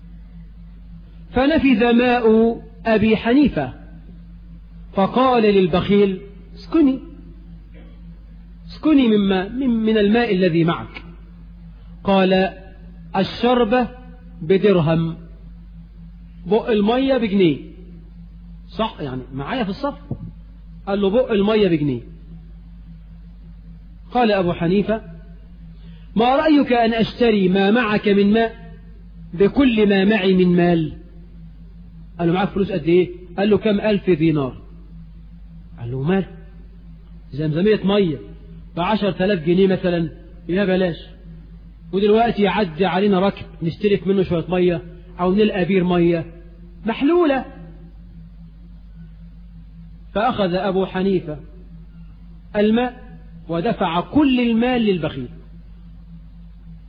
فنفذ ماء أبي حنيفة فقال للبخيل اسكني اسكني مما من الماء الذي معك قال الشربة بدرهم بق المية بجنيه صح يعني معايا في الصف قال له بق المية بجنيه قال أبو حنيفة ما رأيك أن أشتري ما معك من ماء بكل ما معي من مال قال له معاك فلوس قد ايه قال له كم ألف دينار قال له مال زمزمية مية بعشر تلاف جنيه مثلا يا بلاش ودلوقتي يعدي علينا ركب نشترك منه شوية مية أو نلقى بير مية محلولة فأخذ أبو حنيفة الماء ودفع كل المال للبخيل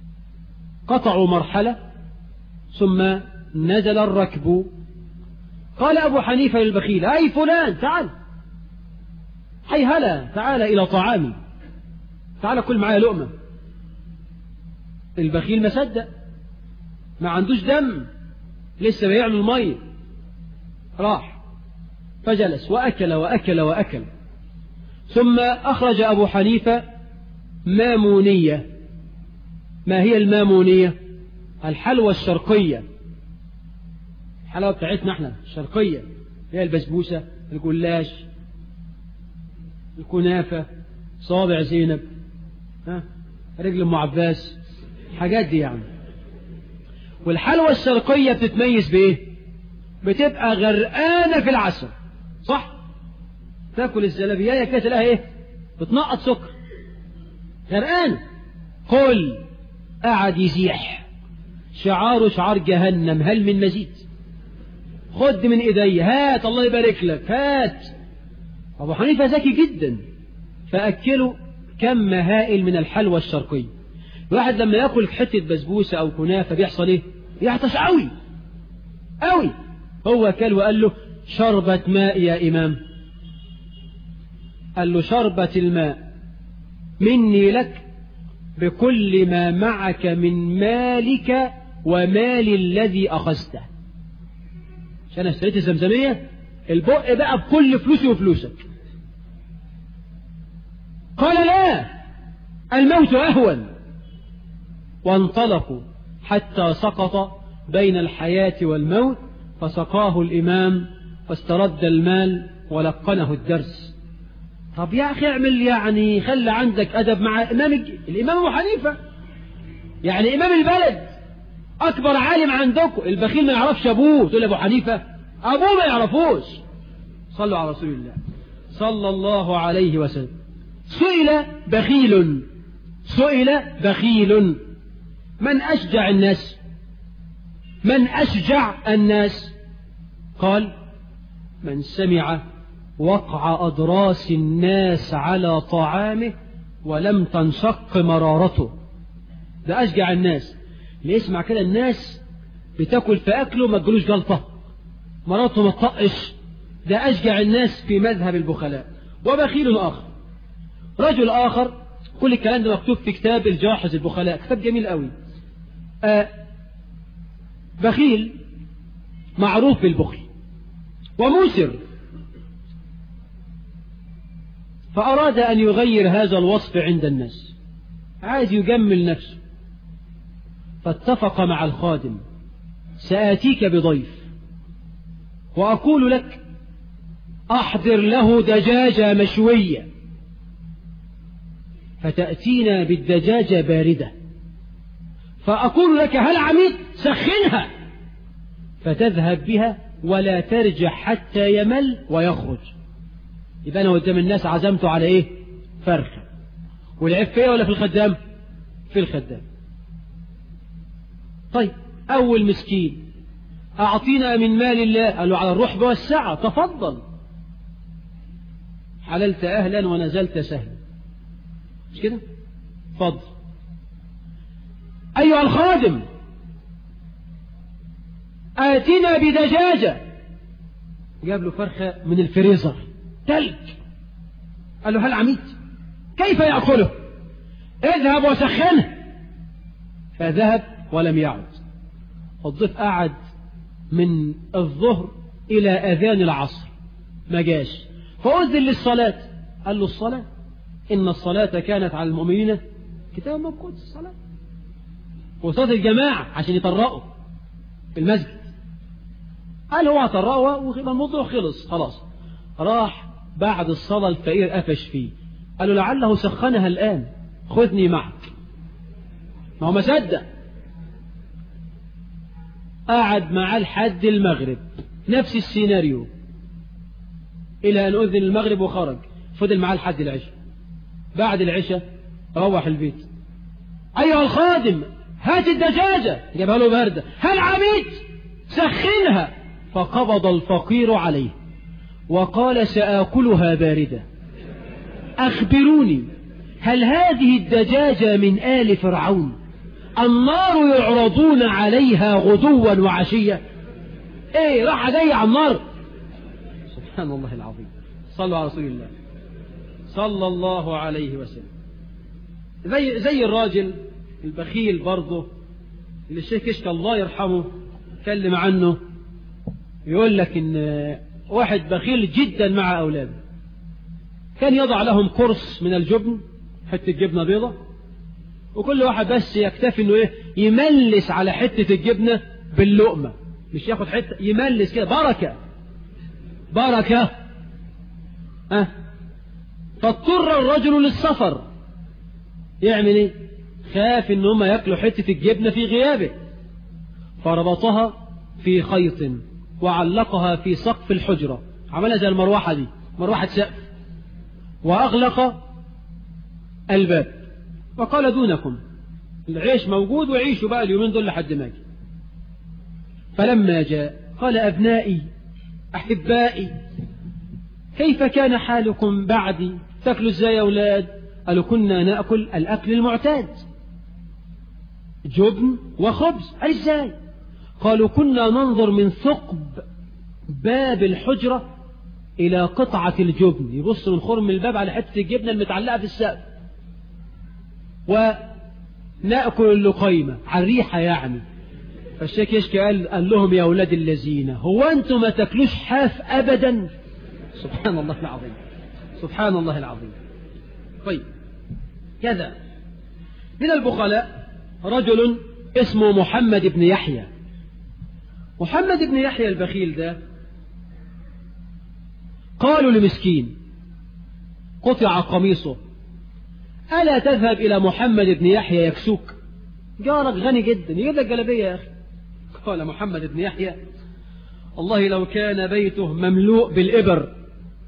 قطعوا مرحلة ثم نزل الركب قال أبو حنيفة للبخيل أي فلان تعال هي هلا تعال إلى طعامي تعال كل معايا لقمة البخيل ما صدق ما عندوش دم لسه بيعمل المية راح فجلس وأكل وأكل وأكل ثم أخرج أبو حنيفة مامونية ما هي المامونية الحلوى الشرقية الحلاوة بتاعتنا احنا الشرقية هي البسبوسة الجلاش الكنافة صابع زينب ها رجل ام عباس الحاجات دي يعني والحلوى الشرقية بتتميز بايه بتبقى غرقانة في العسل صح تاكل الزلابياية كده تلاقيها ايه بتنقط سكر غرقانة كل قعد يزيح شعاره شعار جهنم هل من مزيد خد من ايدي هات الله يبارك لك هات ابو حنيفه ذكي جدا فاكله كم هائل من الحلوى الشرقيه الواحد لما ياكل حته بسبوسه او كنافه بيحصل ايه يعطش قوي قوي هو كل وقال له شربة ماء يا امام قال له شربة الماء مني لك بكل ما معك من مالك ومال الذي أخذته عشان اشتريت الزمزمية البق بقى بكل فلوسي وفلوسك قال لا الموت أهون وانطلقوا حتى سقط بين الحياة والموت فسقاه الإمام واسترد المال ولقنه الدرس طب يا أخي اعمل يعني خلي عندك أدب مع إمام الإمام أبو حنيفة يعني إمام البلد أكبر عالم عندكم البخيل ما يعرفش أبوه تقول أبو حنيفة أبوه ما يعرفوش صلوا على رسول الله صلى الله عليه وسلم سئل بخيل سئل بخيل من أشجع الناس من أشجع الناس قال من سمع وقع أضراس الناس على طعامه ولم تنشق مرارته ده أشجع الناس اللي يسمع كده الناس بتاكل في أكله ما تجلوش جلطة مرارته ما تطقش ده أشجع الناس في مذهب البخلاء وبخيل آخر رجل آخر كل الكلام ده مكتوب في كتاب الجاحظ البخلاء كتاب جميل قوي آه بخيل معروف بالبخل وموسر فأراد أن يغير هذا الوصف عند الناس عايز يجمل نفسه فاتفق مع الخادم سآتيك بضيف وأقول لك أحضر له دجاجة مشوية فتأتينا بالدجاجة باردة فأقول لك هل عميد سخنها فتذهب بها ولا ترجع حتى يمل ويخرج يبقى أنا قدام الناس عزمته على إيه فرخة والعيب فيا ولا في الخدام في الخدام طيب أول مسكين أعطينا من مال الله قال له على الرحب والسعة تفضل حللت أهلا ونزلت سهلا مش كده تفضل أيها الخادم آتنا بدجاجة جاب له فرخة من الفريزر تلج قال له هل عميد كيف يأكله اذهب وسخنه فذهب ولم يعد الضيف قعد من الظهر إلى أذان العصر ما جاش فأذن للصلاة قال له الصلاة إن الصلاة كانت على المؤمنين كتاب موجود الصلاة وصلاة الجماعة عشان يطرقوا في المسجد قال هو طرقوا والموضوع خلص خلاص راح بعد الصلاة الفقير قفش فيه قال له لعله سخنها الآن خذني معك ما هو ما صدق قعد معاه لحد المغرب نفس السيناريو إلى أن أذن المغرب وخرج فضل معاه لحد العشاء بعد العشاء روح البيت أيها الخادم هات الدجاجة جابها له باردة هل عميد سخنها فقبض الفقير عليه وقال سآكلها باردة أخبروني هل هذه الدجاجة من آل فرعون النار يعرضون عليها غدوا وعشية ايه راح جاي على النار سبحان الله العظيم صلوا على رسول الله صلى الله عليه وسلم زي زي الراجل البخيل برضه اللي الشيخ كشك الله يرحمه اتكلم عنه يقول لك ان واحد بخيل جدا مع اولاده كان يضع لهم قرص من الجبن حته جبنه بيضه وكل واحد بس يكتفي انه ايه يملس على حته الجبنه باللقمه مش ياخد حته يملس كده بركه بركه أه فاضطر الرجل للسفر يعمل ايه خاف ان هم ياكلوا حته الجبنه في غيابه فربطها في خيط وعلقها في سقف الحجره عملها زي المروحه دي مروحه سقف واغلق الباب وقال دونكم العيش موجود وعيشوا بقى اليومين دول لحد ما اجي فلما جاء قال ابنائي احبائي كيف كان حالكم بعدي تاكلوا ازاي يا اولاد قالوا كنا ناكل الاكل المعتاد جبن وخبز قال ازاي قالوا كنا ننظر من ثقب باب الحجرة إلى قطعة الجبن يبص من خرم الباب على حتة الجبنة المتعلقة في السقف ونأكل اللقيمة على الريحة يعني فالشيخ يشكي قال, قال لهم يا أولاد الذين هو أنتم ما تاكلوش حاف أبدا سبحان الله العظيم سبحان الله العظيم طيب كذا من البخلاء رجل اسمه محمد بن يحيى محمد بن يحيى البخيل ده قالوا لمسكين قطع قميصه ألا تذهب إلى محمد بن يحيى يكسوك جارك غني جدا يجيب لك جلبية يا أخي قال محمد بن يحيى والله لو كان بيته مملوء بالإبر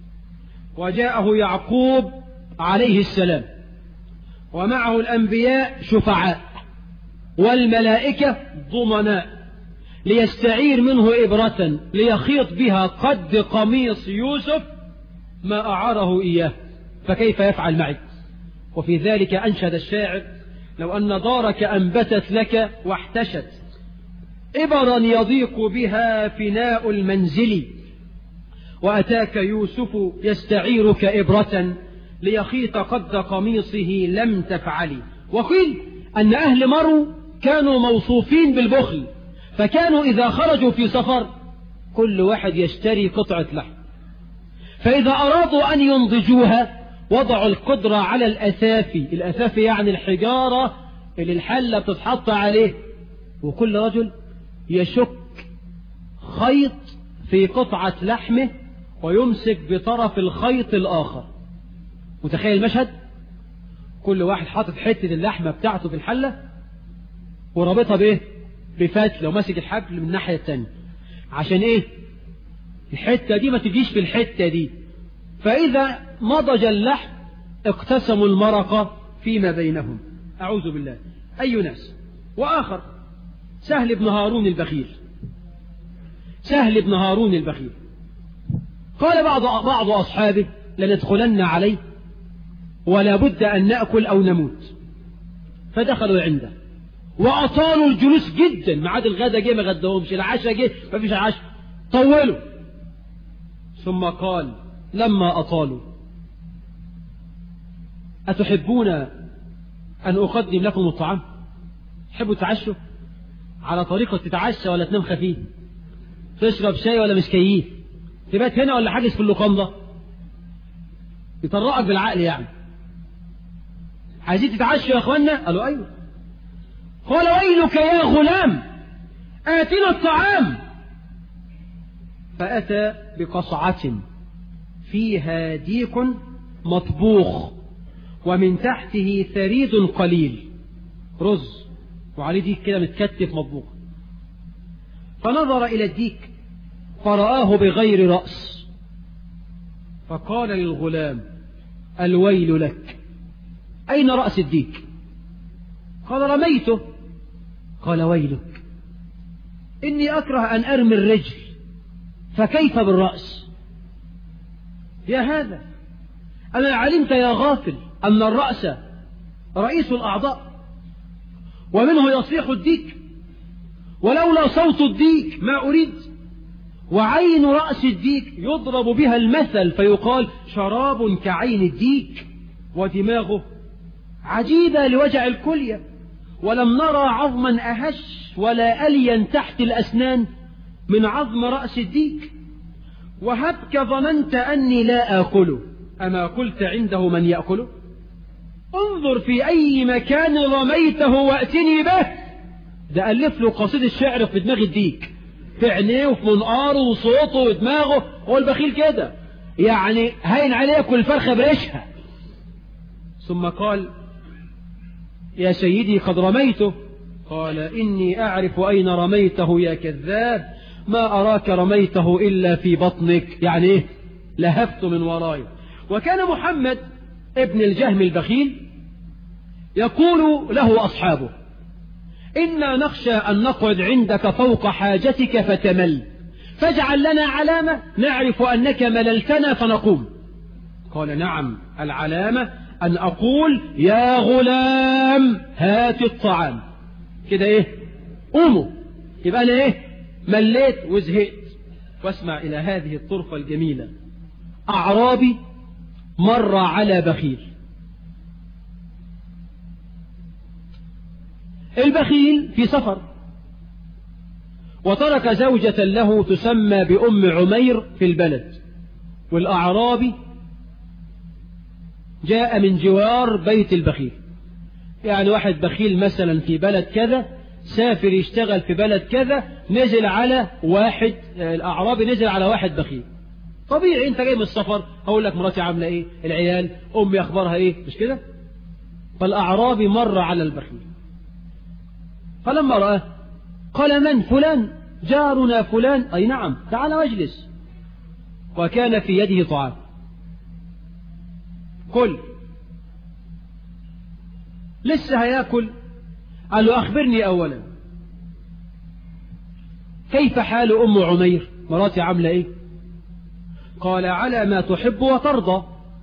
وجاءه يعقوب عليه السلام ومعه الأنبياء شفعاء والملائكة ضمناء ليستعير منه إبرة ليخيط بها قد قميص يوسف ما أعاره إياه فكيف يفعل معي وفي ذلك أنشد الشاعر لو أن دارك أنبتت لك واحتشت إبرا يضيق بها فناء المنزل وأتاك يوسف يستعيرك إبرة ليخيط قد قميصه لم تفعلي وقيل أن أهل مرو كانوا موصوفين بالبخل فكانوا إذا خرجوا في سفر كل واحد يشتري قطعة لحم فإذا أرادوا أن ينضجوها وضعوا القدرة على الأثافي الأثافي يعني الحجارة اللي الحلة بتتحط عليه وكل رجل يشك خيط في قطعة لحمه ويمسك بطرف الخيط الآخر متخيل المشهد كل واحد حاطط حتة اللحمة بتاعته في الحلة ورابطها بإيه بفتلة وماسك الحبل من الناحية التانية عشان إيه الحتة دي ما تجيش في الحتة دي فإذا نضج اللحم اقتسموا المرقة فيما بينهم أعوذ بالله أي ناس وآخر سهل بن هارون البخيل سهل بن هارون البخيل قال بعض بعض أصحابه لندخلن عليه ولا بد أن نأكل أو نموت فدخلوا عنده وأطالوا الجلوس جدا معاد الغدا جه ما غداهمش العشاء جه ما فيش عشاء طولوا ثم قال لما أطالوا أتحبون أن أقدم لكم الطعام تحبوا تعشوا على طريقة تتعشى ولا تنام خفيف تشرب شاي ولا مش كيف تبات هنا ولا حاجز في اللوكاندا يطرقك بالعقل يعني عايزين تتعشوا يا اخوانا قالوا ايوه قال ويلك يا غلام آتنا الطعام فأتى بقصعة فيها ديك مطبوخ ومن تحته ثريد قليل رز وعليه ديك كده متكتف مطبوخ فنظر إلى الديك فرآه بغير رأس فقال للغلام الويل لك أين رأس الديك قال رميته قال ويلك إني أكره أن أرمي الرجل فكيف بالرأس يا هذا أنا علمت يا غافل أن الرأس رئيس الأعضاء ومنه يصيح الديك ولولا صوت الديك ما أريد وعين رأس الديك يضرب بها المثل فيقال شراب كعين الديك ودماغه عجيبة لوجع الكلية ولم نرى عظما أهش ولا أليا تحت الأسنان من عظم رأس الديك وهبك ظننت أني لا آكله أما قلت عنده من يأكله انظر في أي مكان رميته وأتني به ده ألف له قصيدة الشعر في دماغ الديك في عينيه وفي منقاره وصوته ودماغه هو البخيل كده يعني هين عليه ياكل الفرخة بريشها ثم قال يا سيدي قد رميته قال إني أعرف أين رميته يا كذاب ما أراك رميته إلا في بطنك يعني إيه لهفت من وراي وكان محمد ابن الجهم البخيل يقول له أصحابه إنا نخشى أن نقعد عندك فوق حاجتك فتمل فاجعل لنا علامة نعرف أنك مللتنا فنقوم قال نعم العلامة أن أقول يا غلام هات الطعام كده إيه قوموا يبقى أنا إيه مليت وزهقت واسمع إلى هذه الطرفة الجميلة أعرابي مر على بخيل البخيل في سفر وترك زوجة له تسمى بأم عمير في البلد والأعرابي جاء من جوار بيت البخيل يعني واحد بخيل مثلا في بلد كذا سافر يشتغل في بلد كذا نزل على واحد الأعرابي نزل على واحد بخيل طبيعي انت جاي من السفر هقول لك مراتي عاملة ايه العيال امي اخبارها ايه مش كده فالأعرابي مر على البخيل فلما رآه قال من فلان جارنا فلان أي نعم تعال واجلس وكان في يده طعام كل لسه هياكل قال له أخبرني أولا كيف حال أم عمير مراتي عاملة إيه قال على ما تحب وترضى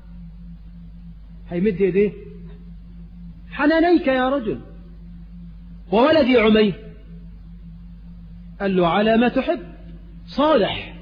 هيمد ايديه حنانيك يا رجل وولدي عمير قال له على ما تحب صالح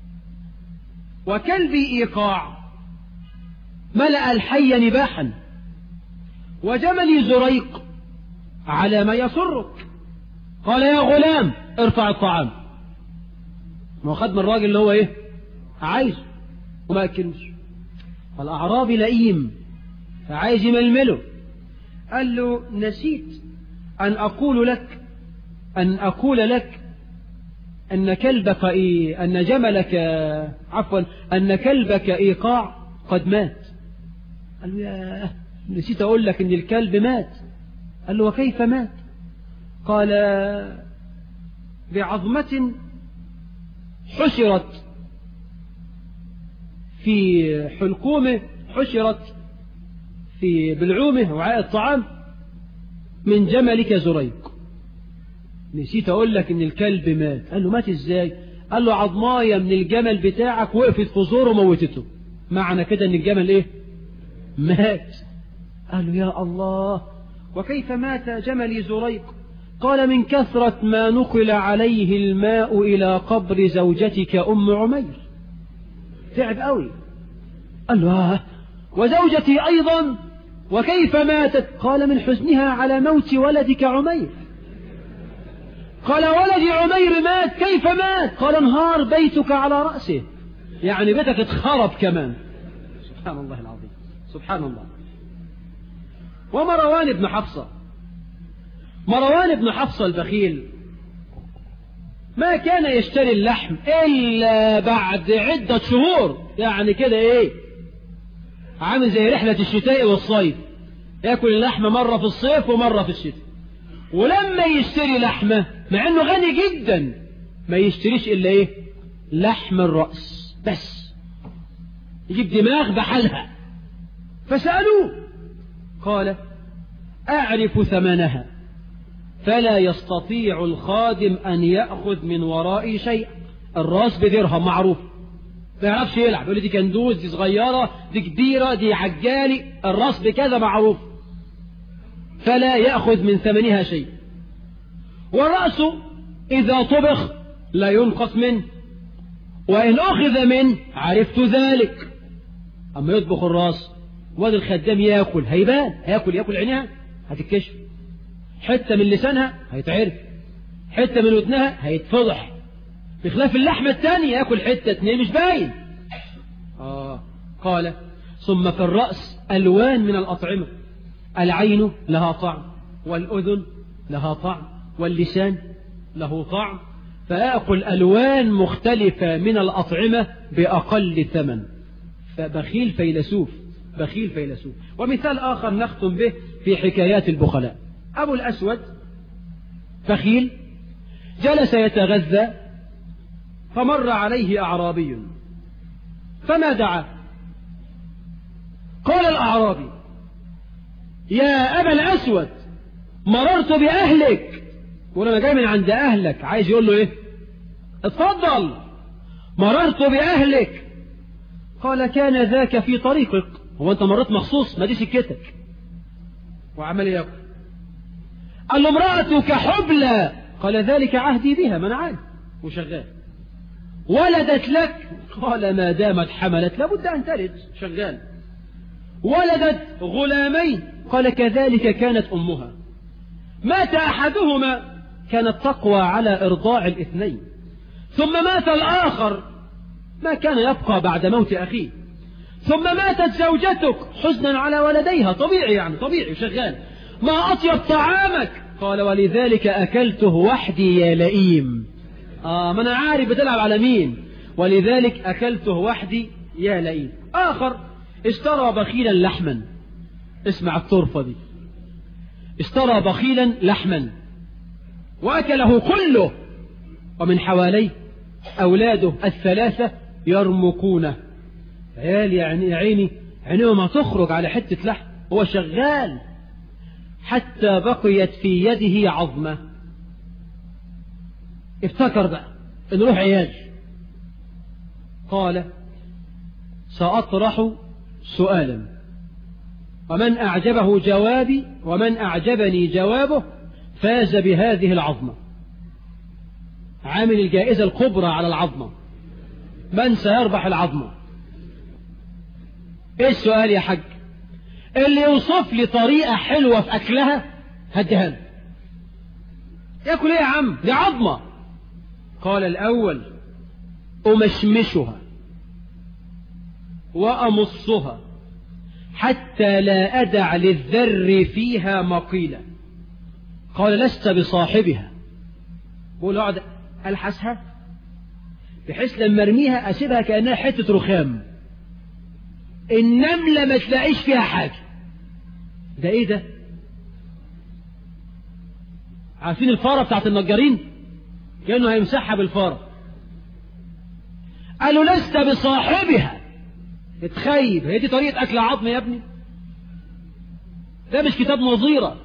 وكلبي إيقاع ملأ الحي نباحا وجملي زريق على ما يسرك قال يا غلام ارفع الطعام ما خد من الراجل اللي هو ايه عايز وما اكلوش فالاعرابي لئيم فعايز يململه قال له نسيت أن أقول لك أن أقول لك أن كلبك إيه أن جملك عفوا أن كلبك إيقاع قد مات قال له يا نسيت أقول لك أن الكلب مات قال له وكيف مات قال بعظمة حشرت في حلقومه حشرت في بلعومه وعاء الطعام من جملك زريق نسيت أقول لك إن الكلب مات قال له مات إزاي قال له عظماية من الجمل بتاعك وقفت في زوره وموتته معنى كده إن الجمل إيه مات قال له يا الله وكيف مات جملي زريق قال من كثرة ما نقل عليه الماء إلى قبر زوجتك أم عمير تعب قوي قال له آه وزوجتي أيضا وكيف ماتت قال من حزنها على موت ولدك عمير قال ولدي عمير مات كيف مات قال انهار بيتك على رأسه يعني بيتك اتخرب كمان سبحان الله العظيم سبحان الله ومروان بن حفصة مروان بن حفصة البخيل ما كان يشتري اللحم إلا بعد عدة شهور يعني كده إيه عامل زي رحلة الشتاء والصيف ياكل اللحمة مرة في الصيف ومرة في الشتاء ولما يشتري لحمة مع انه غني جدا ما يشتريش الا ايه لحم الرأس بس يجيب دماغ بحالها فسألوه قال أعرف ثمنها فلا يستطيع الخادم أن يأخذ من ورائي شيء الراس بدرهم معروف ما يعرفش يلعب يقول لي دي كندوز دي صغيرة دي كبيرة دي عجالي الراس بكذا معروف فلا يأخذ من ثمنها شيء والرأس إذا طبخ لا ينقص منه وإن أخذ منه عرفت ذلك أما يطبخ الراس واد الخدام ياكل هيبان هياكل ياكل عينها هتتكشف حتة من لسانها هيتعرف حتة من ودنها هيتفضح بخلاف اللحمة الثانية ياكل حتة اتنين مش باين آه قال ثم في الرأس ألوان من الأطعمة العين لها طعم والأذن لها طعم واللسان له طعم فآكل ألوان مختلفة من الأطعمة بأقل ثمن فبخيل فيلسوف بخيل فيلسوف ومثال آخر نختم به في حكايات البخلاء أبو الأسود بخيل جلس يتغذى فمر عليه أعرابي فما دعا قال الأعرابي يا أبا الأسود مررت بأهلك وانا جاي من عند أهلك عايز يقول له إيه اتفضل مررت بأهلك قال كان ذاك في طريقك هو أنت مريت مخصوص ما دي سكتك وعمل ياكل قال له امرأتك حبلى قال ذلك عهدي بها ما أنا عارف وشغال ولدت لك قال ما دامت حملت لابد أن تلد شغال ولدت غلامين قال كذلك كانت أمها مات أحدهما كانت تقوى على إرضاع الاثنين ثم مات الآخر ما كان يبقى بعد موت أخيه ثم ماتت زوجتك حزنا على ولديها طبيعي يعني طبيعي شغال ما أطيب طعامك قال ولذلك أكلته وحدي يا لئيم آه ما أنا عارف بتلعب على مين ولذلك أكلته وحدي يا لئيم آخر اشترى بخيلا لحما اسمع الطرفة دي اشترى بخيلا لحما وأكله كله ومن حواليه أولاده الثلاثة يرمكونه عيال يعني يا عيني عينيهم ما تخرج على حتة لحم هو شغال حتى بقيت في يده عظمة افتكر بقى ان روح عيال قال سأطرح سؤالا ومن أعجبه جوابي ومن أعجبني جوابه فاز بهذه العظمة عامل الجائزة الكبرى على العظمة من سيربح العظمة ايه السؤال يا حاج اللي يوصف لي طريقة حلوة في أكلها هديها له ياكل ايه يا عم دي عظمة قال الأول أمشمشها وأمصها حتى لا أدع للذر فيها مقيلة قال لست بصاحبها بقول اقعد ألحسها بحيث لما ارميها أسيبها كأنها حتة رخام النملة ما تلاقيش فيها حاجة ده ايه ده عارفين الفارة بتاعت النجارين كأنه هيمسحها بالفارة قالوا لست بصاحبها اتخيب هي دي طريقة أكل عظم يا ابني ده مش كتاب نظيرة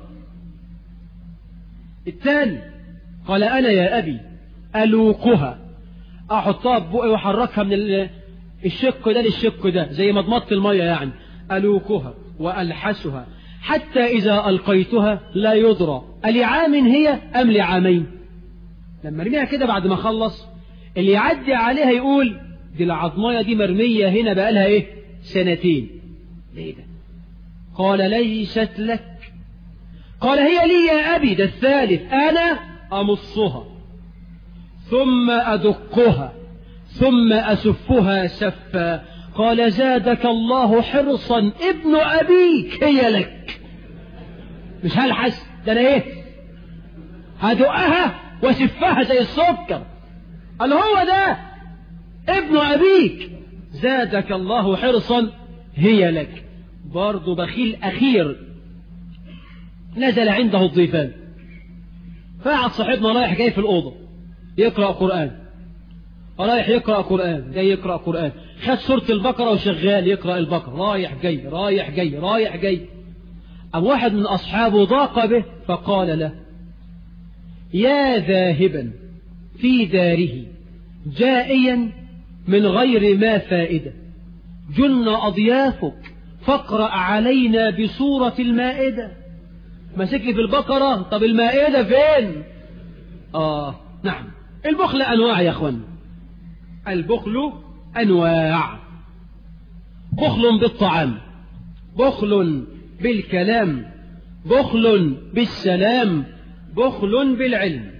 الثاني قال أنا يا أبي ألوقها أحطها ببقي وأحركها من الشق ده للشق ده زي مضمضة المية يعني ألوقها وألحسها حتى إذا ألقيتها لا يضرى ألعام هي أم لعامين لما ارميها كده بعد ما خلص اللي يعدي عليها يقول دي العظماية دي مرمية هنا بقالها ايه سنتين ليه ده قال ليست لك قال هي لي يا أبي ده الثالث أنا أمصها ثم أدقها ثم أسفها سفا قال زادك الله حرصا ابن أبيك هي لك مش هلحس ده أنا إيه هدقها وسفها زي السكر قال هو ده ابن أبيك زادك الله حرصا هي لك برضه بخيل أخير نزل عنده الضيفان فقعد صاحبنا رايح جاي في الأوضة يقرأ قرآن رايح يقرأ قرآن جاي يقرأ قرآن خد سورة البقرة وشغال يقرأ البقرة رايح جاي رايح جاي رايح جاي أم واحد من أصحابه ضاق به فقال له يا ذاهبا في داره جائيا من غير ما فائدة جن أضيافك فاقرأ علينا بصورة المائدة مسك لي في البقرة طب المائدة فين آه نعم البخل أنواع يا أخوان البخل أنواع بخل بالطعام بخل بالكلام بخل بالسلام بخل بالعلم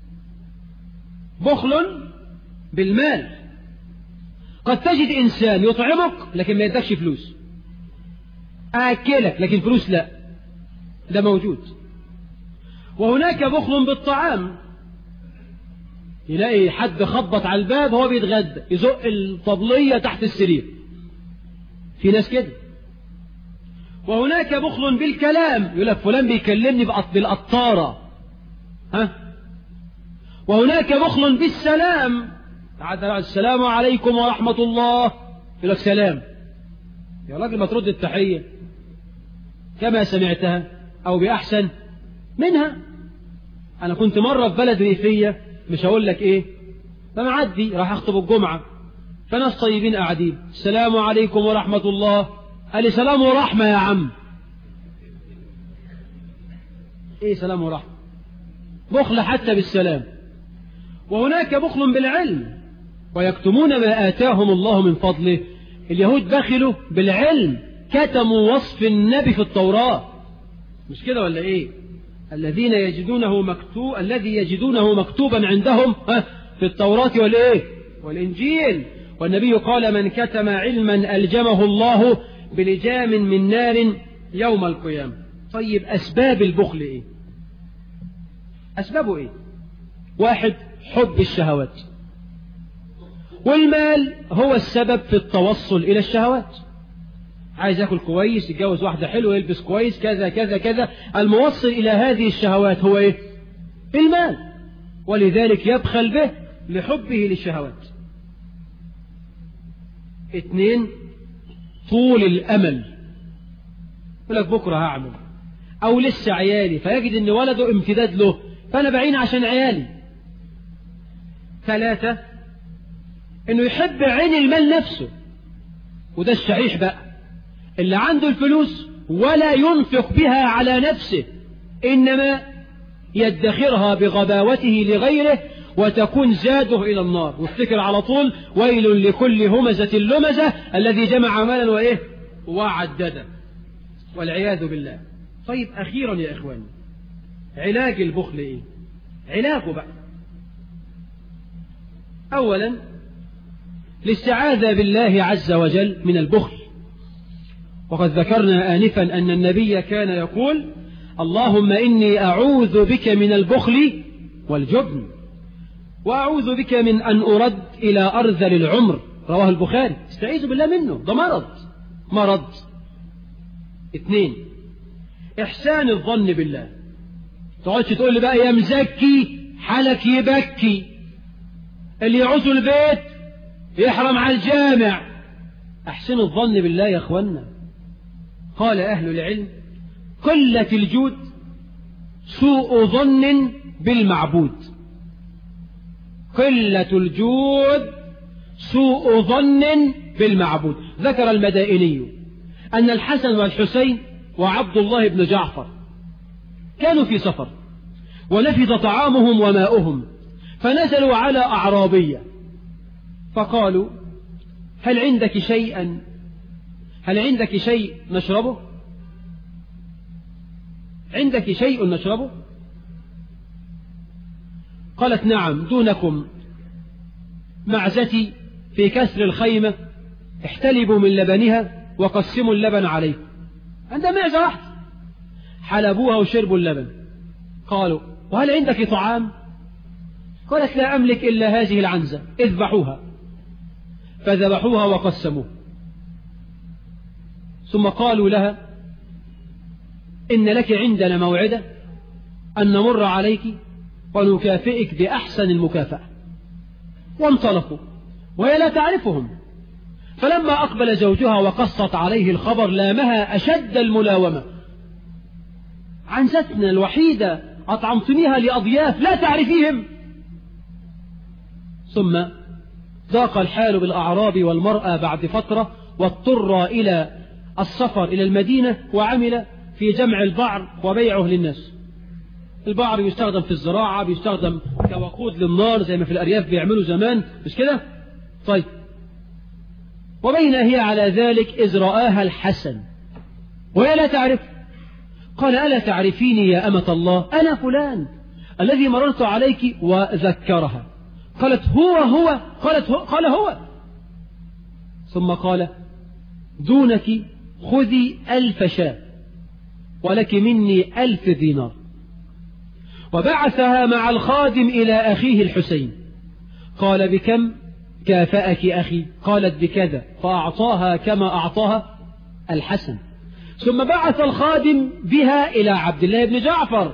بخل بالمال قد تجد إنسان يطعمك لكن ما يدكش فلوس آكلك لكن فلوس لا ده موجود وهناك بخل بالطعام يلاقي حد خبط على الباب هو بيتغدى يزق الطبلية تحت السرير في ناس كده وهناك بخل بالكلام يقول لك فلان بيكلمني بالقطارة ها وهناك بخل بالسلام تعال السلام عليكم ورحمة الله يقول لك سلام يا راجل ما ترد التحية كما سمعتها أو بأحسن منها أنا كنت مرة في بلد ريفية مش هقول لك إيه فمعدي راح أخطب الجمعة فناس طيبين قاعدين السلام عليكم ورحمة الله قال لي سلام ورحمة يا عم إيه سلام ورحمة بخل حتى بالسلام وهناك بخل بالعلم ويكتمون ما آتاهم الله من فضله اليهود بخلوا بالعلم كتموا وصف النبي في التوراة مش كده ولا ايه الذين يجدونه مكتوب الذي يجدونه مكتوبا عندهم في التوراة والايه والانجيل والنبي قال من كتم علما ألجمه الله بلجام من نار يوم القيامة طيب أسباب البخل ايه أسبابه ايه واحد حب الشهوات والمال هو السبب في التوصل إلى الشهوات عايز ياكل كويس يتجوز واحدة حلوة يلبس كويس كذا كذا كذا الموصل إلى هذه الشهوات هو إيه المال ولذلك يبخل به لحبه للشهوات اثنين طول الأمل يقول لك بكرة هعمل أو لسه عيالي فيجد أن ولده امتداد له فأنا بعين عشان عيالي ثلاثة انه يحب عين المال نفسه وده الشحيح بقى اللي عنده الفلوس ولا ينفق بها على نفسه انما يدخرها بغباوته لغيره وتكون زاده الى النار وافتكر على طول ويل لكل همزة لمزة الذي جمع مالا وايه وعدده والعياذ بالله طيب اخيرا يا اخواني علاج البخل ايه علاجه بقى اولا الاستعاذة بالله عز وجل من البخل وقد ذكرنا آنفا أن النبي كان يقول اللهم إني أعوذ بك من البخل والجبن وأعوذ بك من أن أرد إلى أرذل العمر رواه البخاري استعيذ بالله منه ده مرض مرض اثنين إحسان الظن بالله تقعدش تقول لي بقى يا مزكي حالك يبكي اللي يعوز البيت يحرم على الجامع أحسن الظن بالله يا أخوانا قال أهل العلم قلة الجود سوء ظن بالمعبود قلة الجود سوء ظن بالمعبود ذكر المدائني أن الحسن والحسين وعبد الله بن جعفر كانوا في سفر ونفذ طعامهم وماؤهم فنزلوا على أعرابية فقالوا هل عندك شيئا هل عندك شيء نشربه عندك شيء نشربه قالت نعم دونكم معزتي في كسر الخيمة احتلبوا من لبنها وقسموا اللبن عليكم عندها معزة واحدة حلبوها وشربوا اللبن قالوا وهل عندك طعام قالت لا أملك إلا هذه العنزة اذبحوها فذبحوها وقسموها ثم قالوا لها إن لك عندنا موعدة أن نمر عليك ونكافئك بأحسن المكافأة وانطلقوا وهي لا تعرفهم فلما أقبل زوجها وقصت عليه الخبر لامها أشد الملاومة عنزتنا الوحيدة أطعمتنيها لأضياف لا تعرفيهم ثم ضاق الحال بالأعراب والمرأة بعد فترة واضطر إلى السفر إلى المدينة وعمل في جمع البعر وبيعه للناس البعر يستخدم في الزراعة بيستخدم كوقود للنار زي ما في الأرياف بيعملوا زمان مش كده طيب وبين هي على ذلك إذ رآها الحسن وهي لا تعرف قال ألا تعرفيني يا أمة الله أنا فلان الذي مررت عليك وذكرها قالت هو هو قالت هو قال هو ثم قال دونك خذي ألف شاة ولك مني ألف دينار وبعثها مع الخادم إلى أخيه الحسين قال بكم كافأك أخي قالت بكذا فأعطاها كما أعطاها الحسن ثم بعث الخادم بها إلى عبد الله بن جعفر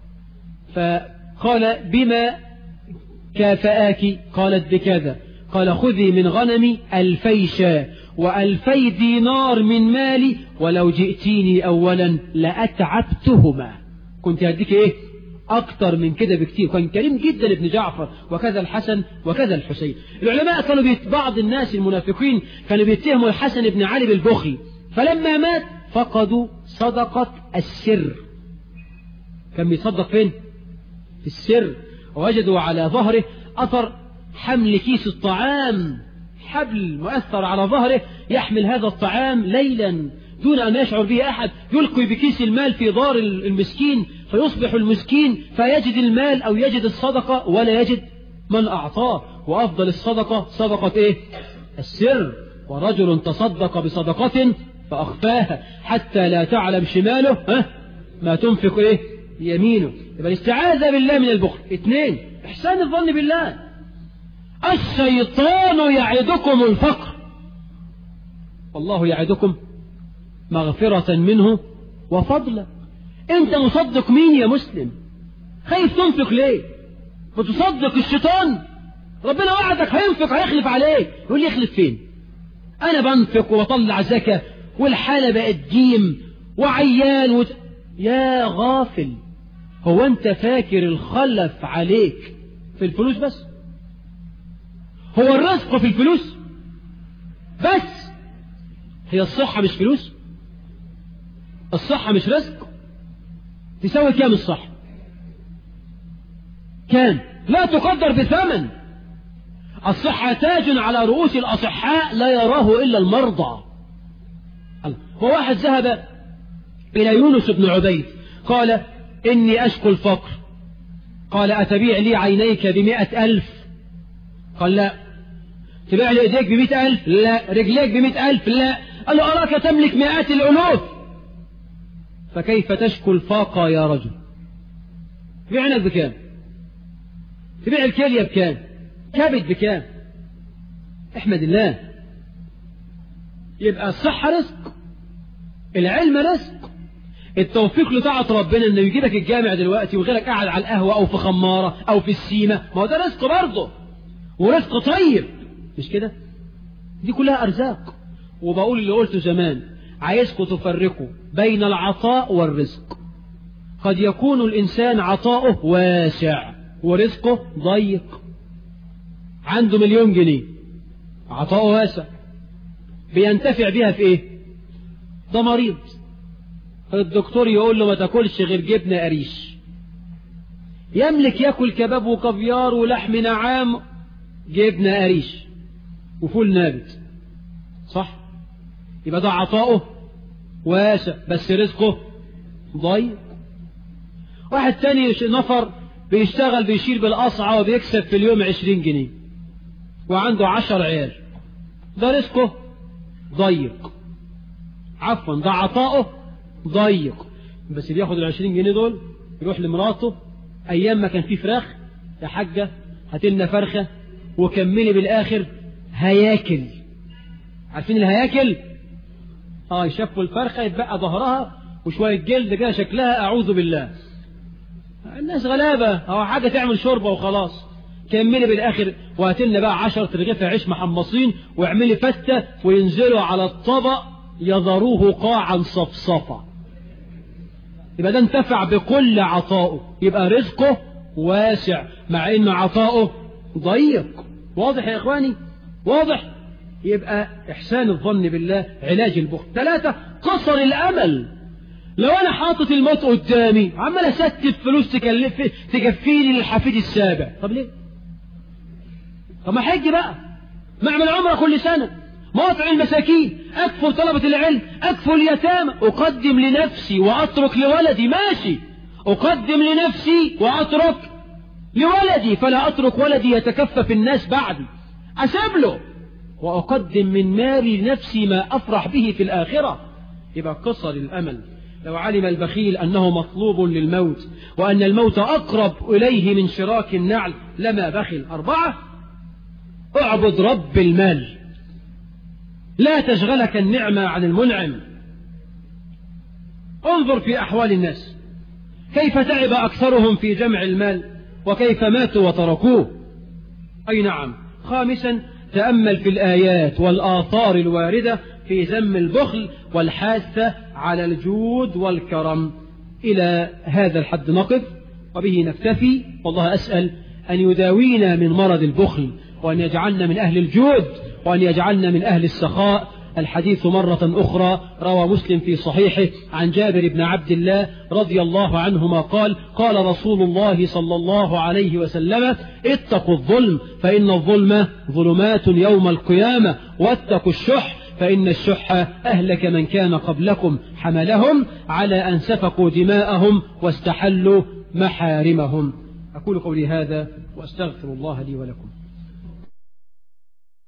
فقال بما كافآك قالت بكذا قال خذي من غنمي ألفي شاة وألفي دينار من مالي ولو جئتيني أولا لأتعبتهما كنت هديك إيه أكتر من كده بكتير كان كريم جدا ابن جعفر وكذا الحسن وكذا الحسين العلماء كانوا بيت بعض الناس المنافقين كانوا بيتهموا الحسن بن علي بالبخل فلما مات فقدوا صدقة السر كان بيصدق فين في السر ووجدوا على ظهره أثر حمل كيس الطعام حبل مؤثر على ظهره يحمل هذا الطعام ليلا دون أن يشعر به أحد يلقي بكيس المال في دار المسكين فيصبح المسكين فيجد المال أو يجد الصدقة ولا يجد من أعطاه وأفضل الصدقة صدقة إيه السر ورجل تصدق بصدقة فأخفاها حتى لا تعلم شماله ها ما تنفق إيه يمينه يبقى الاستعاذة بالله من البخل اثنين إحسان الظن بالله الشيطان يعدكم الفقر والله يعدكم مغفرة منه وفضلا انت مصدق مين يا مسلم خايف تنفق ليه بتصدق الشيطان ربنا وعدك هينفق هيخلف عليك يقول لي يخلف فين انا بنفق وبطلع زكاة والحالة بقت جيم وعيان وت... يا غافل هو انت فاكر الخلف عليك في الفلوس بس هو الرزق في الفلوس بس هي الصحة مش فلوس الصحة مش رزق تساوي كام الصحة كام لا تقدر بثمن الصحة تاج على رؤوس الأصحاء لا يراه إلا المرضى وواحد ذهب إلى يونس بن عبيد قال إني أشكو الفقر قال أتبيع لي عينيك بمئة ألف قال لا تبيع لي إيديك بمئة ألف لا رجليك بمئة ألف لا قال له أراك تملك مئات الألوف فكيف تشكو الفاقة يا رجل تبيع عينك بكام تبيع الكلية بكام كبد بكام احمد الله يبقى الصحة رزق العلم رزق التوفيق لطاعة ربنا انه يجيبك الجامع دلوقتي وغيرك قاعد على القهوة او في خمارة او في السيمة ما هو ده رزق برضه ورزق طيب مش كده دي كلها ارزاق وبقول اللي قلته زمان عايزكم تفرقوا بين العطاء والرزق قد يكون الانسان عطاؤه واسع ورزقه ضيق عنده مليون جنيه عطاؤه واسع بينتفع بيها في ايه ده مريض الدكتور يقول له ما تاكلش غير جبنه قريش يملك ياكل كباب وكافيار ولحم نعام جبنه قريش وفول نابت صح يبقى ده عطاؤه واسع بس رزقه ضيق واحد تاني نفر بيشتغل بيشيل بالقصعة وبيكسب في اليوم عشرين جنيه وعنده عشر عيال ده رزقه ضيق عفوا ده عطاؤه ضيق بس بياخد العشرين جنيه دول يروح لمراته ايام ما كان فيه فراخ يا حاجة هاتلنا فرخة وكملي بالاخر هياكل عارفين الهياكل اه يشفوا الفرخة يتبقى ظهرها وشوية جلد كده شكلها اعوذ بالله الناس غلابة او حاجة تعمل شوربة وخلاص كملي بالاخر وهاتلنا بقى عشرة رغيف عيش محمصين واعملي فتة وينزلوا على الطبق يذروه قاعا صفصفا يبقى ده انتفع بكل عطائه يبقى رزقه واسع مع ان عطائه ضيق واضح يا اخواني واضح يبقى احسان الظن بالله علاج البخل ثلاثة قصر الامل لو انا حاطط الموت قدامي عمال استف فلوس تكلف تكفيني للحفيد السابع طب ليه طب ما حج بقى ما اعمل عمره كل سنة ما أطعم المساكين أكفل طلبة العلم أكفل اليتامى أقدم لنفسي وأترك لولدي ماشي أقدم لنفسي وأترك لولدي فلا أترك ولدي يتكفف الناس بعدي أسيب له وأقدم من مالي لنفسي ما أفرح به في الآخرة يبقى قصر الأمل لو علم البخيل أنه مطلوب للموت وأن الموت أقرب إليه من شراك النعل لما بخل أربعة اعبد رب المال لا تشغلك النعمة عن المنعم انظر في أحوال الناس كيف تعب أكثرهم في جمع المال وكيف ماتوا وتركوه أي نعم خامسا تأمل في الآيات والآثار الواردة في ذم البخل والحاثة على الجود والكرم إلى هذا الحد نقف وبه نكتفي والله أسأل أن يداوينا من مرض البخل وأن يجعلنا من أهل الجود وأن يجعلنا من أهل السخاء الحديث مرة أخرى روى مسلم في صحيحه عن جابر بن عبد الله رضي الله عنهما قال قال رسول الله صلى الله عليه وسلم اتقوا الظلم فإن الظلم ظلمات يوم القيامة واتقوا الشح فإن الشح أهلك من كان قبلكم حملهم على أن سفكوا دماءهم واستحلوا محارمهم أقول قولي هذا وأستغفر الله لي ولكم